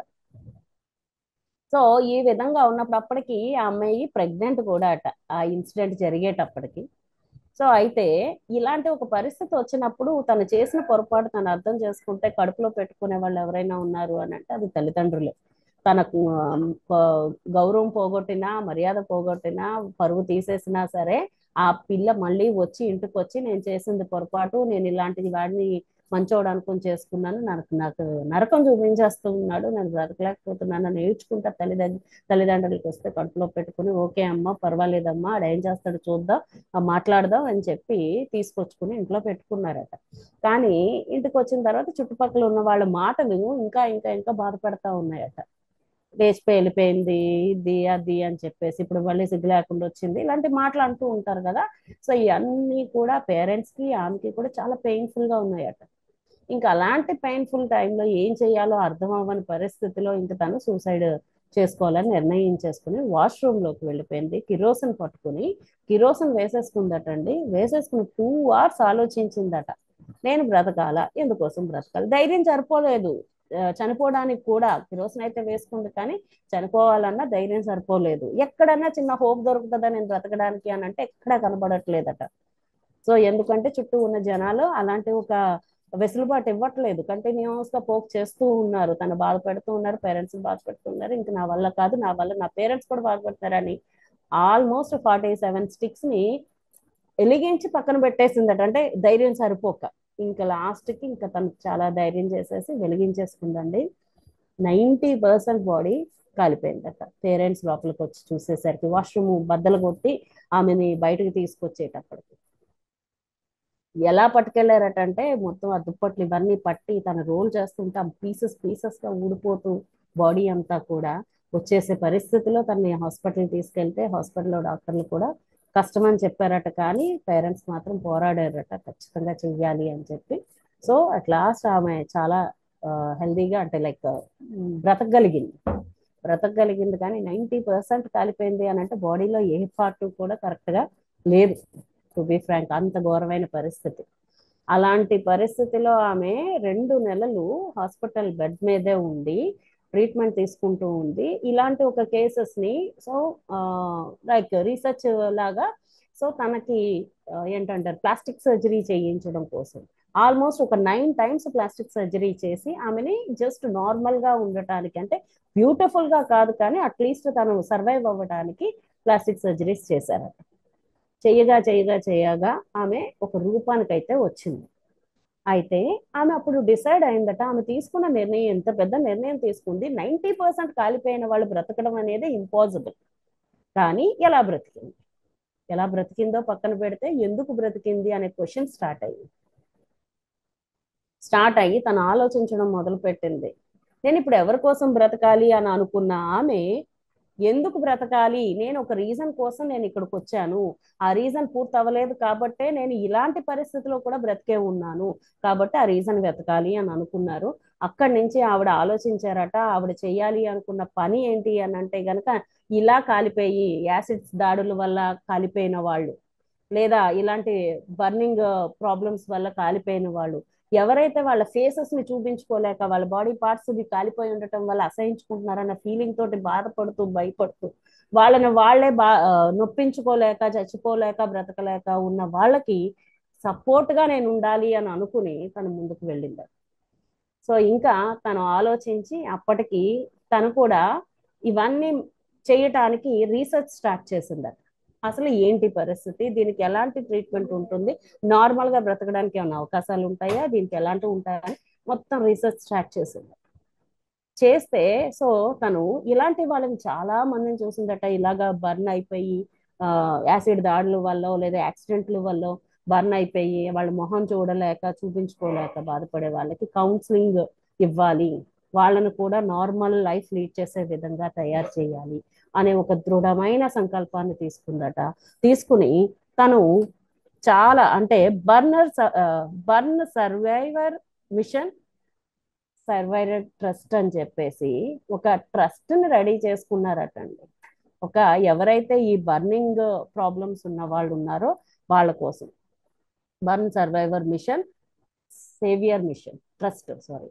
సో ఈ విధంగా ఉన్నప్పుడు అప్పటికి ఆ అమ్మాయి ప్రెగ్నెంట్ కూడా అట ఆ ఇన్సిడెంట్ జరిగేటప్పటికి సో అయితే ఇలాంటి ఒక పరిస్థితి వచ్చినప్పుడు తను చేసిన పొరపాటు తను అర్థం చేసుకుంటే కడుపులో పెట్టుకునే వాళ్ళు ఎవరైనా ఉన్నారు అని అంటే అది తల్లిదండ్రులే తనకు ఆ, ప- గౌరవం పోగొట్టినా మర్యాద పోగొట్టినా పరువు తీసేసినా సరే ఆ పిల్ల మళ్ళీ వచ్చి ఇంటికి వచ్చి నేను చేసింది పొరపాటు నేను ఇలాంటి వాడిని మంచోడు అనుకుని చేసుకున్నాను నాకు నాకు నరకం చూపించేస్తూ ఉన్నాడు నేను బ్రతకలేకపోతున్నాను అని ఏడ్చుకుంటా తల్లిదండ్రులు తల్లిదండ్రులకి వస్తే కడుపులో పెట్టుకుని ఓకే అమ్మా పర్వాలేదమ్మా ఆడు ఏం చేస్తాడు చూద్దాం ఆ మాట్లాడదాం అని చెప్పి తీసుకొచ్చుకుని ఇంట్లో పెట్టుకున్నారట కానీ ఇంటికి వచ్చిన తర్వాత చుట్టుపక్కల ఉన్న వాళ్ళ మాటలు ఇంకా ఇంకా ఇంకా బాధపడతా ఉన్నాయట లేచిపోయి వెళ్ళిపోయింది ఇది అది అని చెప్పేసి ఇప్పుడు మళ్ళీ సిగ్గు లేకుండా వచ్చింది ఇలాంటి మాటలు అంటూ ఉంటారు కదా సో ఇవన్నీ కూడా పేరెంట్స్ కి ఆమెకి కూడా చాలా పెయిన్ఫుల్ గా ఉన్నాయట ఇంకా అలాంటి పెయిన్ఫుల్ టైంలో ఏం చేయాలో అర్థం అవ్వని పరిస్థితిలో ఇంకా తను సూసైడ్ చేసుకోవాలని నిర్ణయించేసుకుని వాష్రూమ్ లోకి వెళ్ళిపోయింది కిరోసిన్ పట్టుకుని కిరోసిన్ వేసేసుకుందటండి వేసేసుకుని టూ అవర్స్ ఆలోచించిందట నేను బ్రతకాల ఎందుకోసం బ్రతకాలి ధైర్యం సరిపోలేదు ఆ, చనిపోవడానికి కూడా కిరోసిన్ అయితే వేసుకుంది కానీ చనిపోవాలన్నా ధైర్యం సరిపోలేదు ఎక్కడన్నా చిన్న హోప్ దొరుకుతుందా నేను బ్రతకడానికి అని అంటే ఎక్కడా కనబడట్లేదట సో ఎందుకంటే చుట్టూ ఉన్న జనాలు అలాంటి ఒక వెసులుబాటు ఇవ్వట్లేదు కంటిన్యూస్ గా పోక్ చేస్తూ ఉన్నారు తను బాధ పెడుతూ ఉన్నారు పేరెంట్స్ బాధ పెడుతున్నారు ఇంకా నా వల్ల కాదు నా వల్ల నా పేరెంట్స్ కూడా బాధపడతారని ఆల్మోస్ట్ ఫార్టీ సెవెన్ స్టిక్స్ ని ఎలిగించి పక్కన పెట్టేసిందట అంటే ధైర్యం సరిపోక ఇంకా లాస్ట్ కి ఇంకా తను చాలా ధైర్యం చేసేసి వెలిగించేసుకుందండి నైంటీ పర్సెంట్ బాడీ కాలిపోయిందట పేరెంట్స్ లోపలికి వచ్చి చూసేసరికి వాష్రూమ్ బద్దలు కొట్టి ఆమెని బయటకు తీసుకొచ్చేటప్పటికి ఎలా పట్టుకెళ్లారట అంటే మొత్తం ఆ దుప్పట్లు ఇవన్నీ పట్టి తన రోల్ చేస్తుంటే పీసెస్ పీసెస్ గా ఊడిపోతూ బాడీ అంతా కూడా వచ్చేసే పరిస్థితిలో తనని హాస్పిటల్ తీసుకెళ్తే హాస్పిటల్లో డాక్టర్లు కూడా కష్టం అని చెప్పారట కానీ పేరెంట్స్ మాత్రం పోరాడారట ఖచ్చితంగా చెయ్యాలి అని చెప్పి సో అట్ లాస్ట్ ఆమె చాలా హెల్దీగా అంటే లైక్ బ్రతకగలిగింది బ్రతకగలిగింది కానీ నైంటీ పర్సెంట్ కాలిపోయింది అని అంటే బాడీలో ఏ పార్ట్ కూడా కరెక్ట్ గా లేదు టు బి ఫ్రాంక్ అంత ఘోరమైన పరిస్థితి అలాంటి పరిస్థితిలో ఆమె రెండు నెలలు హాస్పిటల్ బెడ్ మీదే ఉండి ట్రీట్మెంట్ తీసుకుంటూ ఉంది ఇలాంటి ఒక కేసెస్ ని సో లైక్ రీసెర్చ్ లాగా సో తనకి ఆ, ఏంటంటారు ప్లాస్టిక్ సర్జరీ చేయించడం కోసం ఆల్మోస్ట్ ఒక నైన్ టైమ్స్ ప్లాస్టిక్ సర్జరీ చేసి ఆమెని జస్ట్ నార్మల్ గా ఉండటానికి అంటే బ్యూటిఫుల్ గా కాదు కానీ అట్లీస్ట్ తను సర్వైవ్ అవ్వడానికి ప్లాస్టిక్ సర్జరీస్ చేశారట చేయగా చేయగా చేయగా ఆమె ఒక రూపానికైతే వచ్చింది అయితే ఆమె అప్పుడు డిసైడ్ అయిందట ఆమె తీసుకున్న నిర్ణయం ఎంత పెద్ద నిర్ణయం తీసుకుంది నైంటీ పర్సెంట్ కాలిపోయిన వాళ్ళు బ్రతకడం అనేది ఇంపాసిబుల్ కానీ ఎలా బ్రతికింది ఎలా బ్రతికిందో పక్కన పెడితే ఎందుకు బ్రతికింది అనే క్వశ్చన్ స్టార్ట్ అయ్యింది స్టార్ట్ అయ్యి తను ఆలోచించడం మొదలు పెట్టింది నేను ఇప్పుడు ఎవరి కోసం బ్రతకాలి అని అనుకున్న ఆమె ఎందుకు బ్రతకాలి నేను ఒక రీజన్ కోసం నేను ఇక్కడికి వచ్చాను ఆ రీజన్ పూర్తి అవ్వలేదు కాబట్టే నేను ఇలాంటి పరిస్థితిలో కూడా బ్రతికే ఉన్నాను కాబట్టి ఆ రీజన్ వెతకాలి అని అనుకున్నారు అక్కడి నుంచి ఆవిడ ఆలోచించారట ఆవిడ చెయ్యాలి అనుకున్న పని ఏంటి అని అంటే గనక ఇలా కాలిపోయి యాసిడ్స్ దాడుల వల్ల కాలిపోయిన వాళ్ళు లేదా ఇలాంటి బర్నింగ్ ప్రాబ్లమ్స్ వల్ల కాలిపోయిన వాళ్ళు ఎవరైతే వాళ్ళ ఫేసెస్ ని చూపించుకోలేక వాళ్ళ బాడీ పార్ట్స్ కాలిపోయి ఉండటం వల్ల అసహించుకుంటున్నారన్న ఫీలింగ్ తోటి బాధపడుతూ భయపడుతూ వాళ్ళని వాళ్ళే బా ఆ, నొప్పించుకోలేక చచ్చిపోలేక బ్రతకలేక ఉన్న వాళ్ళకి సపోర్ట్ గా నేను ఉండాలి అని అనుకుని తను ముందుకు వెళ్ళింది సో ఇంకా తను ఆలోచించి అప్పటికి తను కూడా ఇవన్నీ చేయటానికి రీసెర్చ్ స్టార్ట్ చేసిందట అసలు ఏంటి పరిస్థితి దీనికి ఎలాంటి ట్రీట్మెంట్ ఉంటుంది నార్మల్ గా బ్రతకడానికి ఏమైనా అవకాశాలు ఉంటాయా దీనికి ఎలాంటివి ఉంటాయా అని మొత్తం రీసెర్చ్ స్టార్ట్ చేసింది చేస్తే సో తను ఇలాంటి వాళ్ళని చాలా మందిని చూసిందట ఇలాగా బర్న్ అయిపోయి ఆ యాసిడ్ దాడుల వల్ల లేదా యాక్సిడెంట్ల వల్ల బర్న్ అయిపోయి వాళ్ళ మొహం చూడలేక చూపించుకోలేక బాధపడే వాళ్ళకి కౌన్సిలింగ్ ఇవ్వాలి వాళ్ళను కూడా నార్మల్ లైఫ్ లీడ్ చేసే విధంగా తయారు చేయాలి అనే ఒక దృఢమైన సంకల్పాన్ని తీసుకుందట తీసుకుని తను చాలా అంటే burner burn survivor mission survivor trust అని చెప్పేసి ఒక ట్రస్ట్ ని రెడీ చేసుకున్నారటండి ఒక ఎవరైతే ఈ బర్నింగ్ ప్రాబ్లమ్స్ ఉన్న వాళ్ళు ఉన్నారో వాళ్ళ కోసం burn survivor mission saviour mission trust sorry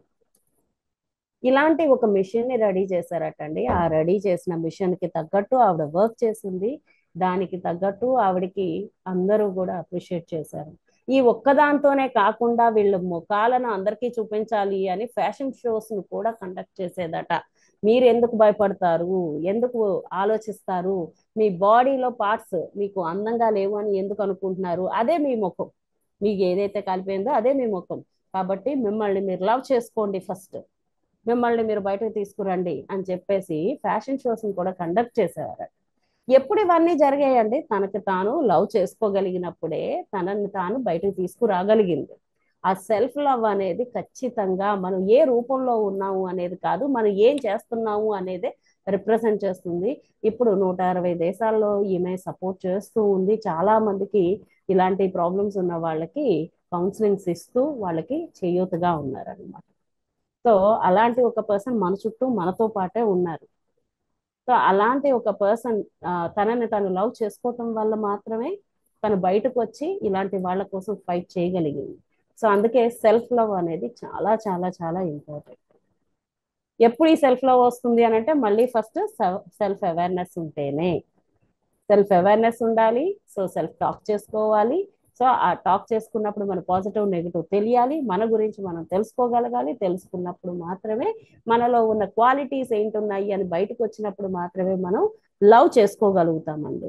ఇలాంటి ఒక మిషన్ ని రెడీ చేశారటండి ఆ రెడీ చేసిన మిషన్ కి తగ్గట్టు ఆవిడ వర్క్ చేసింది దానికి తగ్గట్టు ఆవిడకి అందరూ కూడా అప్రిషియేట్ చేశారు ఈ ఒక్కదాంతోనే కాకుండా వీళ్ళ ముఖాలను అందరికీ చూపించాలి అని ఫ్యాషన్ షోస్ ను కూడా కండక్ట్ చేసేదట మీరు ఎందుకు భయపడతారు ఎందుకు ఆలోచిస్తారు మీ బాడీలో పార్ట్స్ మీకు అందంగా లేవు అని ఎందుకు అనుకుంటున్నారు అదే మీ ముఖం మీకు ఏదైతే కలిపోయిందో అదే మీ ముఖం కాబట్టి మిమ్మల్ని మీరు లవ్ చేసుకోండి ఫస్ట్ మిమ్మల్ని మీరు బయటకు తీసుకురండి అని చెప్పేసి ఫ్యాషన్ షోస్ ని కూడా కండక్ట్ చేసేవారట ఎప్పుడు ఇవన్నీ జరిగాయండి తనకి తాను లవ్ చేసుకోగలిగినప్పుడే తనని తాను బయటకు తీసుకురాగలిగింది ఆ సెల్ఫ్ లవ్ అనేది ఖచ్చితంగా మనం ఏ రూపంలో ఉన్నాము అనేది కాదు మనం ఏం చేస్తున్నాము అనేదే రిప్రజెంట్ చేస్తుంది ఇప్పుడు నూట అరవై దేశాల్లో ఈమె సపోర్ట్ చేస్తూ ఉంది చాలా మందికి ఇలాంటి ప్రాబ్లమ్స్ ఉన్న వాళ్ళకి కౌన్సిలింగ్స్ ఇస్తూ వాళ్ళకి చేయూతగా ఉన్నారనమాట సో అలాంటి ఒక పర్సన్ మన చుట్టూ మనతో పాటే ఉన్నారు సో అలాంటి ఒక పర్సన్ తనని తను లవ్ చేసుకోవటం వల్ల మాత్రమే తను బయటకు వచ్చి ఇలాంటి వాళ్ళ కోసం ఫైట్ చేయగలిగింది సో అందుకే సెల్ఫ్ లవ్ అనేది చాలా చాలా చాలా ఇంపార్టెంట్ ఎప్పుడు ఈ సెల్ఫ్ లవ్ వస్తుంది అని అంటే మళ్ళీ ఫస్ట్ సెల్ఫ్ అవేర్నెస్ ఉంటేనే సెల్ఫ్ అవేర్నెస్ ఉండాలి సో సెల్ఫ్ టాక్ చేసుకోవాలి సో ఆ టాక్ చేసుకున్నప్పుడు మన పాజిటివ్ నెగిటివ్ తెలియాలి మన గురించి మనం తెలుసుకోగలగాలి తెలుసుకున్నప్పుడు మాత్రమే మనలో ఉన్న క్వాలిటీస్ ఏంటున్నాయి అని బయటకు వచ్చినప్పుడు మాత్రమే మనం లవ్ చేసుకోగలుగుతామండి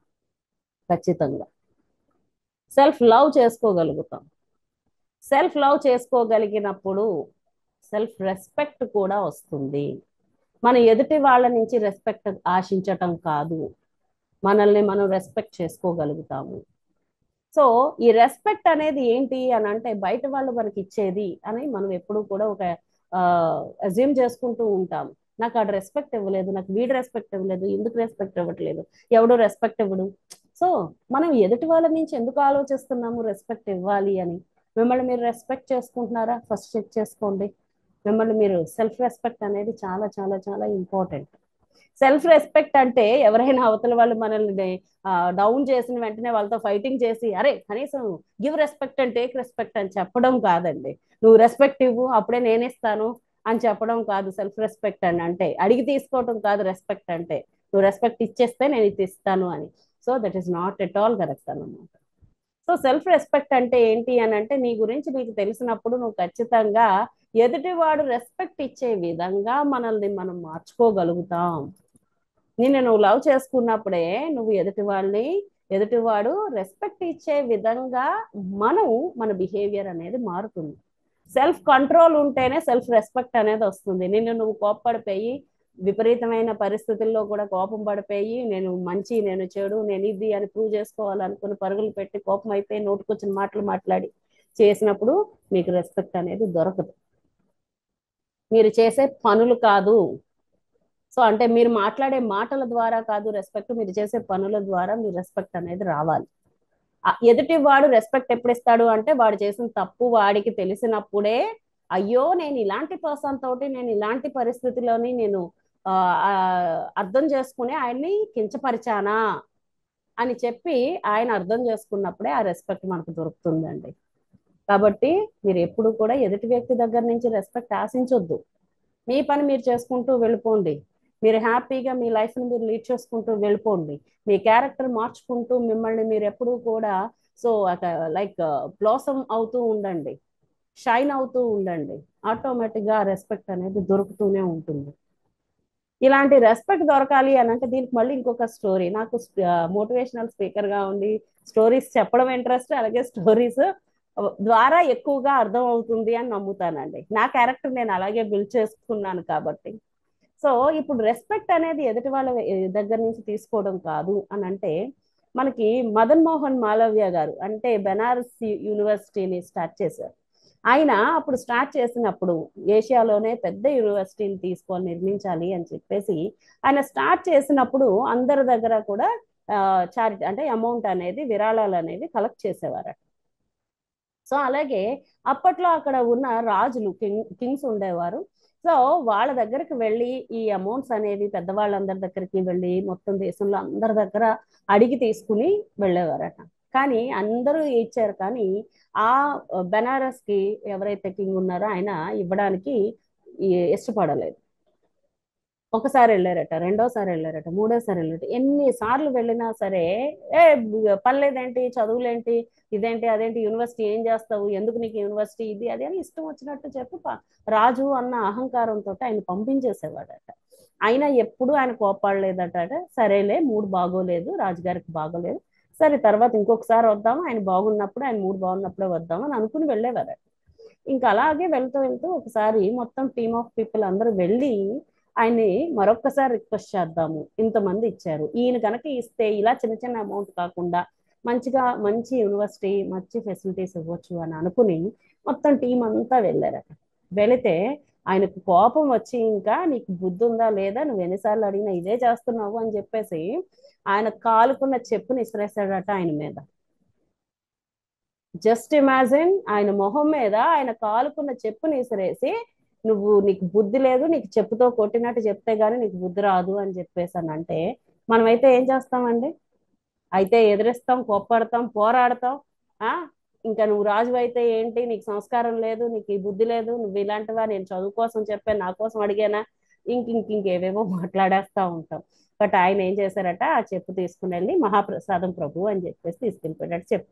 ఖచ్చితంగా సెల్ఫ్ లవ్ చేసుకోగలుగుతాం సెల్ఫ్ లవ్ చేసుకోగలిగినప్పుడు సెల్ఫ్ రెస్పెక్ట్ కూడా వస్తుంది మన ఎదుటి వాళ్ళ నుంచి రెస్పెక్ట్ ఆశించటం కాదు మనల్ని మనం రెస్పెక్ట్ చేసుకోగలుగుతాము సో ఈ రెస్పెక్ట్ అనేది ఏంటి అని అంటే బయట వాళ్ళు మనకి ఇచ్చేది అని మనం ఎప్పుడు కూడా ఒక అజ్యూమ్ చేసుకుంటూ ఉంటాం నాకు ఆడ రెస్పెక్ట్ ఇవ్వలేదు నాకు వీడు రెస్పెక్ట్ ఇవ్వలేదు ఎందుకు రెస్పెక్ట్ ఇవ్వట్లేదు ఎవడు రెస్పెక్ట్ ఇవ్వడు సో మనం ఎదుటి వాళ్ళ నుంచి ఎందుకు ఆలోచిస్తున్నాము రెస్పెక్ట్ ఇవ్వాలి అని మిమ్మల్ని మీరు రెస్పెక్ట్ చేసుకుంటున్నారా ఫస్ట్ చెక్ చేసుకోండి మిమ్మల్ని మీరు సెల్ఫ్ రెస్పెక్ట్ అనేది చాలా చాలా చాలా ఇంపార్టెంట్ సెల్ఫ్ రెస్పెక్ట్ అంటే ఎవరైనా అవతల వాళ్ళు మనల్ని డౌన్ చేసిన వెంటనే వాళ్ళతో ఫైటింగ్ చేసి అరే కనీసం give respect and take respect అని చెప్పడం కాదండి నువ్వు రెస్పెక్ట్ ఇవ్వు అప్పుడే నేనిస్తాను అని చెప్పడం కాదు సెల్ఫ్ రెస్పెక్ట్ అని అంటే అడిగి తీసుకోవటం కాదు రెస్పెక్ట్ అంటే నువ్వు రెస్పెక్ట్ ఇచ్చేస్తే నేను ఇది ఇస్తాను అని so that is not at all correct అన్నమాట సో సెల్ఫ్ రెస్పెక్ట్ అంటే ఏంటి అని అంటే నీ గురించి నీకు తెలిసినప్పుడు నువ్వు ఖచ్చితంగా ఎదుటివాడు రెస్పెక్ట్ ఇచ్చే విధంగా మనల్ని మనం మార్చుకోగలుగుతాం నిన్ను నువ్వు లవ్ చేసుకున్నప్పుడే నువ్వు ఎదుటి వాళ్ళని ఎదుటివాడు రెస్పెక్ట్ ఇచ్చే విధంగా మనం మన బిహేవియర్ అనేది మారుతుంది సెల్ఫ్ కంట్రోల్ ఉంటేనే సెల్ఫ్ రెస్పెక్ట్ అనేది వస్తుంది నిన్ను నువ్వు కోప్పడిపోయి విపరీతమైన పరిస్థితుల్లో కూడా కోపం పడిపోయి నేను మంచి నేను చెడు నేను ఇది అని ప్రూవ్ చేసుకోవాలనుకుని పరుగులు పెట్టి కోపం అయిపోయి నోటుకొచ్చిన మాటలు మాట్లాడి చేసినప్పుడు మీకు రెస్పెక్ట్ అనేది దొరకదు మీరు చేసే పనులు కాదు సో అంటే మీరు మాట్లాడే మాటల ద్వారా కాదు రెస్పెక్ట్ మీరు చేసే పనుల ద్వారా మీ రెస్పెక్ట్ అనేది రావాలి ఎదుటి వాడు రెస్పెక్ట్ ఎప్పుడు ఇస్తాడు అంటే వాడు చేసిన తప్పు వాడికి తెలిసినప్పుడే అయ్యో నేను ఇలాంటి పర్సన్ తోటి నేను ఇలాంటి పరిస్థితిలోని నేను అర్థం చేసుకుని ఆయన్ని కించపరిచానా అని చెప్పి ఆయన అర్థం చేసుకున్నప్పుడే ఆ రెస్పెక్ట్ మనకు దొరుకుతుందండి కాబట్టి మీరు ఎప్పుడు కూడా ఎదుటి వ్యక్తి దగ్గర నుంచి రెస్పెక్ట్ ఆశించొద్దు మీ పని మీరు చేసుకుంటూ వెళ్ళిపోండి మీరు హ్యాపీగా మీ లైఫ్ని మీరు లీడ్ చేసుకుంటూ వెళ్ళిపోండి మీ క్యారెక్టర్ మార్చుకుంటూ మిమ్మల్ని మీరు ఎప్పుడూ కూడా సో లైక్ బ్లాసమ్ అవుతూ ఉండండి షైన్ అవుతూ ఉండండి ఆటోమేటిక్గా రెస్పెక్ట్ అనేది దొరుకుతూనే ఉంటుంది ఇలాంటి రెస్పెక్ట్ దొరకాలి అని అంటే దీనికి మళ్ళీ ఇంకొక స్టోరీ నాకు మోటివేషనల్ స్పీకర్గా ఉండి స్టోరీస్ చెప్పడం ఇంట్రెస్ట్ అలాగే స్టోరీస్ ద్వారా ఎక్కువగా అర్థం అవుతుంది అని నమ్ముతానండి నా క్యారెక్టర్ నేను అలాగే బిల్డ్ చేసుకున్నాను కాబట్టి సో ఇప్పుడు రెస్పెక్ట్ అనేది ఎదుటి వాళ్ళ దగ్గర నుంచి తీసుకోవడం కాదు అని అంటే మనకి మదన్ మోహన్ మాలవ్య గారు అంటే బెనారస్ యూనివర్సిటీని స్టార్ట్ చేశారు ఆయన అప్పుడు స్టార్ట్ చేసినప్పుడు ఏషియాలోనే పెద్ద యూనివర్సిటీని తీసుకొని నిర్మించాలి అని చెప్పేసి ఆయన స్టార్ట్ చేసినప్పుడు అందరి దగ్గర కూడా చారిటీ అంటే అమౌంట్ అనేది విరాళాలు అనేవి కలెక్ట్ చేసేవారట సో అలాగే అప్పట్లో అక్కడ ఉన్న రాజులు కింగ్ కింగ్స్ ఉండేవారు సో వాళ్ళ దగ్గరికి వెళ్ళి ఈ అమౌంట్స్ అనేవి పెద్దవాళ్ళందరి దగ్గరికి వెళ్ళి మొత్తం దేశంలో అందరి దగ్గర అడిగి తీసుకుని వెళ్ళేవారట కానీ అందరూ ఇచ్చారు కానీ ఆ బెనారస్ కి ఎవరైతే కింగ్ ఉన్నారో ఆయన ఇవ్వడానికి ఇష్టపడలేదు ఒకసారి వెళ్ళారట రెండోసారి వెళ్ళారట మూడోసారి వెళ్ళారట ఎన్నిసార్లు వెళ్ళినా సరే ఏ పర్లేదేంటి చదువులేంటి ఇదేంటి అదేంటి యూనివర్సిటీ ఏం చేస్తావు ఎందుకు నీకు యూనివర్సిటీ ఇది అది అని ఇష్టం వచ్చినట్టు చెప్పి రాజు అన్న అహంకారంతో ఆయన పంపించేసేవాడట అయినా ఎప్పుడు ఆయన కోపాడలేదట సరేలే మూడు బాగోలేదు రాజుగారికి బాగోలేదు సరే తర్వాత ఇంకొకసారి వద్దాము ఆయన బాగున్నప్పుడు ఆయన మూడు బాగున్నప్పుడే వద్దాం అని అనుకుని వెళ్ళేవారట ఇంకా అలాగే వెళ్తూ వెళ్తూ ఒకసారి మొత్తం టీమ్ ఆఫ్ పీపుల్ అందరూ వెళ్ళి ఆయన్ని మరొక్కసారి రిక్వెస్ట్ చేద్దాము ఇంతమంది ఇచ్చారు ఈయన కనుక ఇస్తే ఇలా చిన్న చిన్న అమౌంట్ కాకుండా మంచిగా మంచి యూనివర్సిటీ మంచి ఫెసిలిటీస్ ఇవ్వచ్చు అని అనుకుని మొత్తం టీం అంతా వెళ్ళారట వెళితే ఆయనకు కోపం వచ్చి ఇంకా నీకు బుద్ధి ఉందా లేదా నువ్వు ఎన్నిసార్లు అడిగినా ఇదే చేస్తున్నావు అని చెప్పేసి ఆయన కాలుకున్న చెప్పుని ఇసిరేసాడట ఆయన మీద జస్ట్ ఇమాజిన్ ఆయన మొహం మీద ఆయన కాలుకున్న చెప్పుని ఇసిరేసి నువ్వు నీకు బుద్ధి లేదు నీకు చెప్పుతో కొట్టినట్టు చెప్తే గానీ నీకు బుద్ధి రాదు అని చెప్పేసి అని అంటే మనమైతే ఏం చేస్తామండి అయితే ఎదిరిస్తాం కోప్పడతాం పోరాడతాం ఆ ఇంకా నువ్వు రాజు అయితే ఏంటి నీకు సంస్కారం లేదు నీకు ఈ బుద్ధి లేదు నువ్వు ఇలాంటివా నేను చదువు కోసం చెప్పాను నా కోసం అడిగానా ఇంక ఇంక ఇంకేవేవో మాట్లాడేస్తా ఉంటాం బట్ ఆయన ఏం చేశారట ఆ చెప్పు తీసుకుని వెళ్ళి మహాప్రసాదం ప్రభు అని చెప్పేసి తీసుకెళ్ళిపోయాడు చెప్పు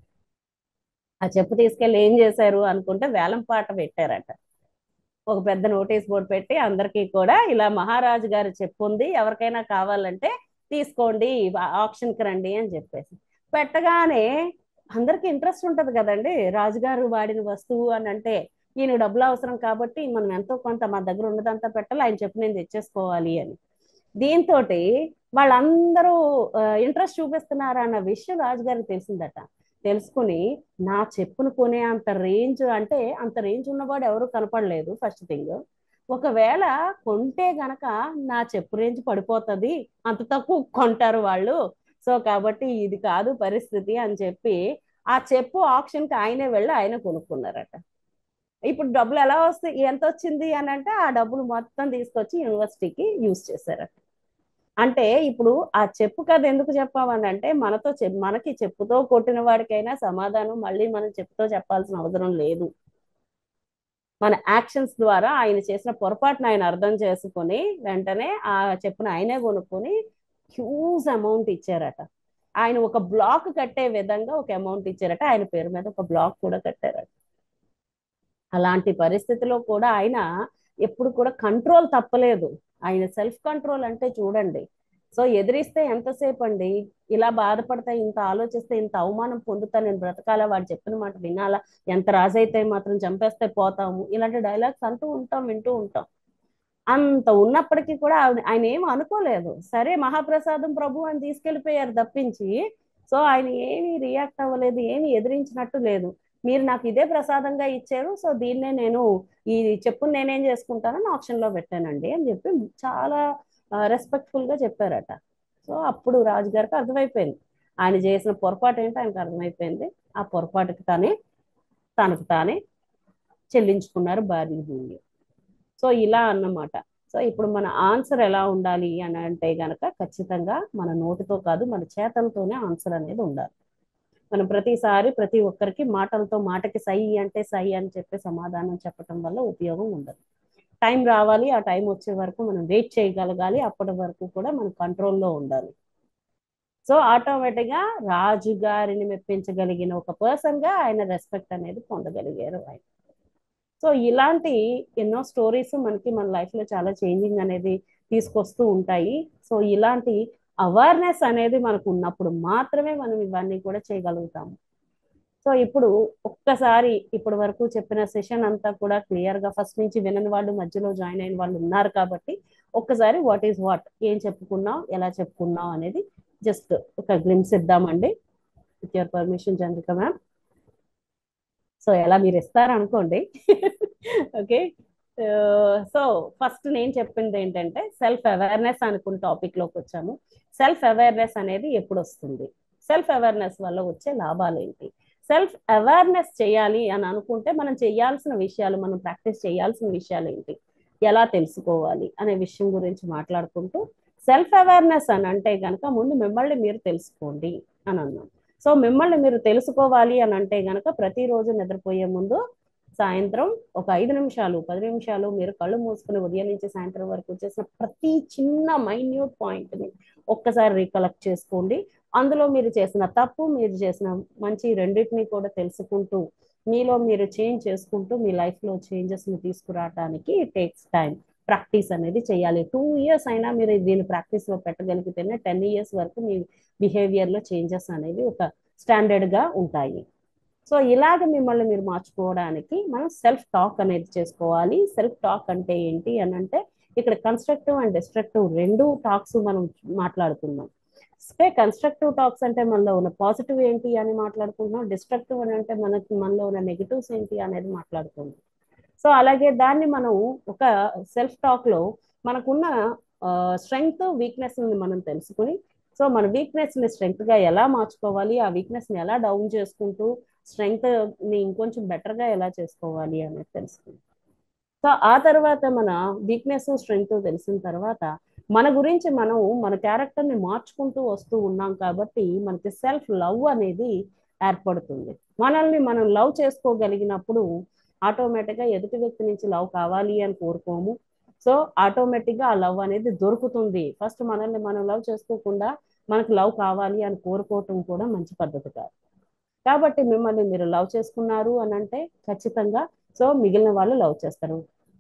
ఆ చెప్పు తీసుకెళ్ళి ఏం చేశారు అనుకుంటే వేలం పాట పెట్టారట ఒక పెద్ద నోటీస్ బోర్డు పెట్టి అందరికీ కూడా ఇలా మహారాజు గారు చెప్పుంది ఎవరికైనా కావాలంటే తీసుకోండి ఆప్షన్కి రండి అని చెప్పేసి పెట్టగానే అందరికి ఇంట్రెస్ట్ ఉంటది కదండి రాజుగారు వాడిన వస్తువు అని అంటే ఈయన డబ్బులు అవసరం కాబట్టి మనం ఎంతో కొంత మా దగ్గర ఉన్నదంతా పెట్టాలి ఆయన చెప్పు నేను తెచ్చేసుకోవాలి అని దీంతో వాళ్ళందరూ ఇంట్రెస్ట్ చూపిస్తున్నారు అన్న విషయం రాజుగారికి తెలిసిందట తెలుసుకుని నా చెప్పును కొనే అంత రేంజ్ అంటే అంత రేంజ్ ఉన్నవాడు ఎవరు కనపడలేదు ఫస్ట్ థింగ్ ఒకవేళ కొంటే గనక నా చెప్పు రేంజ్ పడిపోతుంది అంత తక్కువ కొంటారు వాళ్ళు సో కాబట్టి ఇది కాదు పరిస్థితి అని చెప్పి ఆ చెప్పు ఆప్షన్కి ఆయనే వెళ్ళి ఆయన కొనుక్కున్నారట ఇప్పుడు డబ్బులు ఎలా వస్తాయి ఎంత వచ్చింది అని అంటే ఆ డబ్బులు మొత్తం తీసుకొచ్చి యూనివర్సిటీకి యూజ్ చేశారట అంటే ఇప్పుడు ఆ చెప్పు కథ ఎందుకు చెప్పామని అంటే మనతో మనకి చెప్పుతో కొట్టిన వాడికైనా సమాధానం మళ్ళీ మనం చెప్పుతో చెప్పాల్సిన అవసరం లేదు మన యాక్షన్స్ ద్వారా ఆయన చేసిన పొరపాటును ఆయన అర్థం చేసుకుని వెంటనే ఆ చెప్పును ఆయనే కొనుక్కొని హ్యూజ్ అమౌంట్ ఇచ్చారట ఆయన ఒక బ్లాక్ కట్టే విధంగా ఒక అమౌంట్ ఇచ్చారట ఆయన పేరు మీద ఒక బ్లాక్ కూడా కట్టారట అలాంటి పరిస్థితిలో కూడా ఆయన ఎప్పుడు కూడా కంట్రోల్ తప్పలేదు ఆయన సెల్ఫ్ కంట్రోల్ అంటే చూడండి సో ఎదిరిస్తే ఎంతసేపు అండి ఇలా బాధపడితే ఇంత ఆలోచిస్తే ఇంత అవమానం పొందుతా నేను బ్రతకాలా వాడు చెప్పిన మాట వినాలా ఎంత రాజైతే మాత్రం చంపేస్తే పోతాము ఇలాంటి డైలాగ్స్ అంటూ ఉంటాం వింటూ ఉంటాం అంత ఉన్నప్పటికీ కూడా ఆయన ఏం అనుకోలేదు సరే మహాప్రసాదం ప్రభు అని తీసుకెళ్లిపోయారు తప్పించి సో ఆయన ఏమి రియాక్ట్ అవ్వలేదు ఏమి ఎదిరించినట్టు లేదు మీరు నాకు ఇదే ప్రసాదంగా ఇచ్చారు సో దీన్నే నేను ఈ చెప్పు నేనేం చేసుకుంటానని ఆప్షన్ లో పెట్టానండి అని చెప్పి చాలా రెస్పెక్ట్ఫుల్ గా చెప్పారట సో అప్పుడు రాజుగారికి అర్థమైపోయింది ఆయన చేసిన పొరపాటు ఏంటో ఆయనకు అర్థమైపోయింది ఆ పొరపాటుకి తానే తనకు తానే చెల్లించుకున్నారు భార్య భూమి సో ఇలా అన్నమాట సో ఇప్పుడు మన ఆన్సర్ ఎలా ఉండాలి అని అంటే గనక ఖచ్చితంగా మన నోటితో కాదు మన చేతలతోనే ఆన్సర్ అనేది ఉండాలి మనం ప్రతిసారి ప్రతి ఒక్కరికి మాటలతో మాటకి సై అంటే సై అని చెప్పి సమాధానం చెప్పటం వల్ల ఉపయోగం ఉండదు టైం రావాలి ఆ టైం వచ్చే వరకు మనం వెయిట్ చేయగలగాలి అప్పటి వరకు కూడా మనం కంట్రోల్లో ఉండాలి సో ఆటోమేటిక్గా రాజు గారిని మెప్పించగలిగిన ఒక పర్సన్ గా ఆయన రెస్పెక్ట్ అనేది పొందగలిగారు ఆయన సో ఇలాంటి ఎన్నో స్టోరీస్ మనకి మన లైఫ్ లో చాలా చేంజింగ్ అనేది తీసుకొస్తూ ఉంటాయి సో ఇలాంటి అవేర్నెస్ అనేది మనకు ఉన్నప్పుడు మాత్రమే మనం ఇవన్నీ కూడా చేయగలుగుతాము సో ఇప్పుడు ఒక్కసారి ఇప్పటి వరకు చెప్పిన సెషన్ అంతా కూడా క్లియర్ గా ఫస్ట్ నుంచి వినని వాళ్ళు మధ్యలో జాయిన్ అయిన వాళ్ళు ఉన్నారు కాబట్టి ఒక్కసారి వాట్ ఈస్ వాట్ ఏం చెప్పుకున్నాం ఎలా చెప్పుకున్నాం అనేది జస్ట్ ఒక గ్లిమ్స్ ఇద్దామండి with your permission Chandrika ma'am so ఎలా మీరు ఇస్తారనుకోండి ఓకే సో ఫస్ట్ నేను చెప్పింది ఏంటంటే సెల్ఫ్ అవేర్నెస్ అనుకున్న టాపిక్ లోకి వచ్చాము సెల్ఫ్ అవేర్నెస్ అనేది ఎప్పుడు వస్తుంది సెల్ఫ్ అవేర్నెస్ వల్ల వచ్చే లాభాలు ఏంటి సెల్ఫ్ అవేర్నెస్ చేయాలి అని అనుకుంటే మనం చేయాల్సిన విషయాలు మనం ప్రాక్టీస్ చేయాల్సిన విషయాలు ఏంటి ఎలా తెలుసుకోవాలి అనే విషయం గురించి మాట్లాడుకుంటూ సెల్ఫ్ అవేర్నెస్ అని అంటే కనుక ముందు మిమ్మల్ని మీరు తెలుసుకోండి అని అన్నాం సో మిమ్మల్ని మీరు తెలుసుకోవాలి అని అంటే కనుక ప్రతిరోజు నిద్రపోయే ముందు సాయంత్రం ఒక ఐదు నిమిషాలు పది నిమిషాలు మీరు కళ్ళు మూసుకుని ఉదయం నుంచి సాయంత్రం వరకు చేసిన ప్రతి చిన్న మైన్యూట్ పాయింట్ని ఒక్కసారి రీకలెక్ట్ చేసుకోండి అందులో మీరు చేసిన తప్పు మీరు చేసిన మంచి రెండింటిని కూడా తెలుసుకుంటూ మీలో మీరు చేంజ్ చేసుకుంటూ మీ లైఫ్లో చేంజెస్ని తీసుకురావడానికి టేక్స్ టైం ప్రాక్టీస్ అనేది చేయాలి టూ ఇయర్స్ అయినా మీరు దీన్ని ప్రాక్టీస్లో పెట్టగలిగితేనే టెన్ ఇయర్స్ వరకు మీ బిహేవియర్లో చేంజెస్ అనేవి ఒక స్టాండర్డ్గా ఉంటాయి సో ఇలాగ మిమ్మల్ని మీరు మార్చుకోవడానికి మనం సెల్ఫ్ టాక్ అనేది చేసుకోవాలి సెల్ఫ్ టాక్ అంటే ఏంటి అని అంటే ఇక్కడ కన్స్ట్రక్టివ్ అండ్ డిస్ట్రక్టివ్ రెండు టాక్స్ మనం మాట్లాడుకుందాం అంటే కన్స్ట్రక్టివ్ టాక్స్ అంటే మనలో ఉన్న పాజిటివ్ ఏంటి అని మాట్లాడుకుంటున్నాం డిస్ట్రక్టివ్ అని అంటే మనకి మనలో ఉన్న నెగిటివ్స్ ఏంటి అనేది మాట్లాడుకుందాం సో అలాగే దాన్ని మనం ఒక సెల్ఫ్ టాక్ లో మనకున్న స్ట్రెంగ్త్ వీక్నెస్ ని మనం తెలుసుకుని సో మన వీక్నెస్ ని స్ట్రెంగ్త్ గా ఎలా మార్చుకోవాలి ఆ వీక్నెస్ ని ఎలా డౌన్ చేసుకుంటూ స్ట్రెంగ్త్ ని ఇంకొంచెం బెటర్ గా ఎలా చేసుకోవాలి అనేది తెలుసుకుంటాం సో ఆ తర్వాత మన వీక్నెస్ స్ట్రెంగ్త్ తెలిసిన తర్వాత మన గురించి మనం మన క్యారెక్టర్ ని మార్చుకుంటూ వస్తూ ఉన్నాం కాబట్టి మనకి సెల్ఫ్ లవ్ అనేది ఏర్పడుతుంది మనల్ని మనం లవ్ చేసుకోగలిగినప్పుడు ఆటోమేటిక్గా ఎదుటి వ్యక్తి నుంచి లవ్ కావాలి అని కోరుకోము సో ఆటోమేటిక్గా ఆ లవ్ అనేది దొరుకుతుంది ఫస్ట్ మనల్ని మనం లవ్ చేసుకోకుండా మనకు లవ్ కావాలి అని కోరుకోవటం కూడా మంచి పద్ధతి కాదు కాబట్టి మిమ్మల్ని మీరు లవ్ చేసుకున్నారు అని అంటే ఖచ్చితంగా సో మిగిలిన వాళ్ళు లవ్ చేస్తారు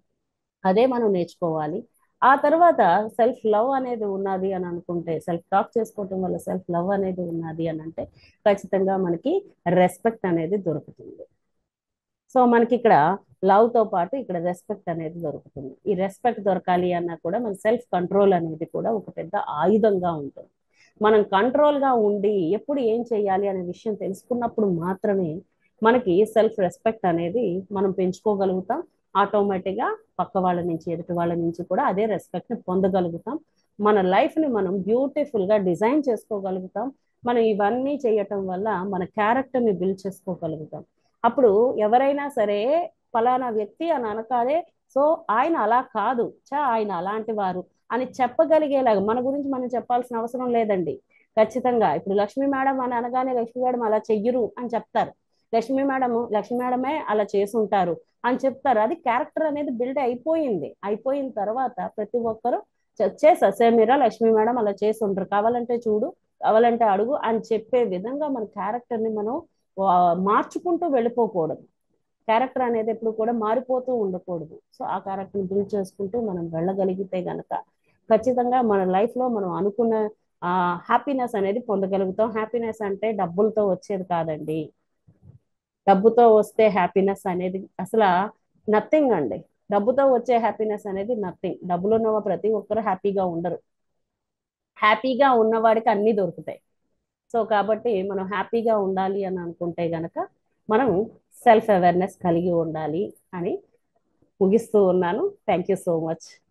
అదే మనం నేర్చుకోవాలి ఆ తర్వాత సెల్ఫ్ లవ్ అనేది ఉన్నది అని అనుకుంటే సెల్ఫ్ టాక్ చేసుకోవటం వల్ల సెల్ఫ్ లవ్ అనేది ఉన్నది అని అంటే ఖచ్చితంగా మనకి రెస్పెక్ట్ అనేది దొరుకుతుంది సో మనకి ఇక్కడ లవ్ తో పాటు ఇక్కడ రెస్పెక్ట్ అనేది దొరుకుతుంది ఈ రెస్పెక్ట్ దొరకాలి అన్నా కూడా మన సెల్ఫ్ కంట్రోల్ అనేది కూడా ఒక పెద్ద ఆయుధంగా ఉంటుంది మనం కంట్రోల్ గా ఉండి ఎప్పుడు ఏం చేయాలి అనే విషయం తెలుసుకున్నప్పుడు మాత్రమే మనకి సెల్ఫ్ రెస్పెక్ట్ అనేది మనం పెంచుకోగలుగుతాం ఆటోమేటిక్ గా పక్క వాళ్ళ నుంచి ఎదుటి వాళ్ళ నుంచి కూడా అదే రెస్పెక్ట్ ని పొందగలుగుతాం మన లైఫ్ ని మనం బ్యూటిఫుల్ గా డిజైన్ చేసుకోగలుగుతాం మనం ఇవన్నీ చేయటం వల్ల మన క్యారెక్టర్ ని బిల్డ్ చేసుకోగలుగుతాం అప్పుడు ఎవరైనా సరే ఫలానా వ్యక్తి అని అనకాలే సో ఆయన అలా కాదు చా ఆయన అలాంటి వారు అని చెప్పగలిగేలాగా మన గురించి మనం చెప్పాల్సిన అవసరం లేదండి ఖచ్చితంగా ఇప్పుడు లక్ష్మీ మేడం అని అనగానే లక్ష్మీ మేడం అలా చెయ్యరు అని చెప్తారు లక్ష్మీ మేడం లక్ష్మీ మేడమే అలా చేసి ఉంటారు అని చెప్తారు అది క్యారెక్టర్ అనేది బిల్డ్ అయిపోయింది అయిపోయిన తర్వాత ప్రతి ఒక్కరు చేసా సేమీరా లక్ష్మీ మేడం అలా చేసి ఉంటారు కావాలంటే చూడు కావాలంటే అడుగు అని చెప్పే విధంగా మన క్యారెక్టర్ని మనం మార్చుకుంటూ వెళ్ళిపోకూడదు క్యారెక్టర్ అనేది ఎప్పుడు కూడా మారిపోతూ ఉండకూడదు సో ఆ క్యారెక్టర్ని బిల్డ్ చేసుకుంటూ మనం వెళ్ళగలిగితే గనక ఖచ్చితంగా మన లైఫ్లో మనం అనుకున్న హ్యాపీనెస్ అనేది పొందగలుగుతాం హ్యాపీనెస్ అంటే డబ్బులతో వచ్చేది కాదండి డబ్బుతో వస్తే హ్యాపీనెస్ అనేది అసలు నథింగ్ అండి డబ్బుతో వచ్చే హ్యాపీనెస్ అనేది నథింగ్ డబ్బులు ఉన్న ప్రతి ఒక్కరు హ్యాపీగా ఉండరు హ్యాపీగా ఉన్నవాడికి అన్నీ దొరుకుతాయి సో కాబట్టి మనం హ్యాపీగా ఉండాలి అని అనుకుంటే గనక మనం సెల్ఫ్ అవేర్నెస్ కలిగి ఉండాలి అని ముగిస్తూ ఉన్నాను థ్యాంక్ యూ సో మచ్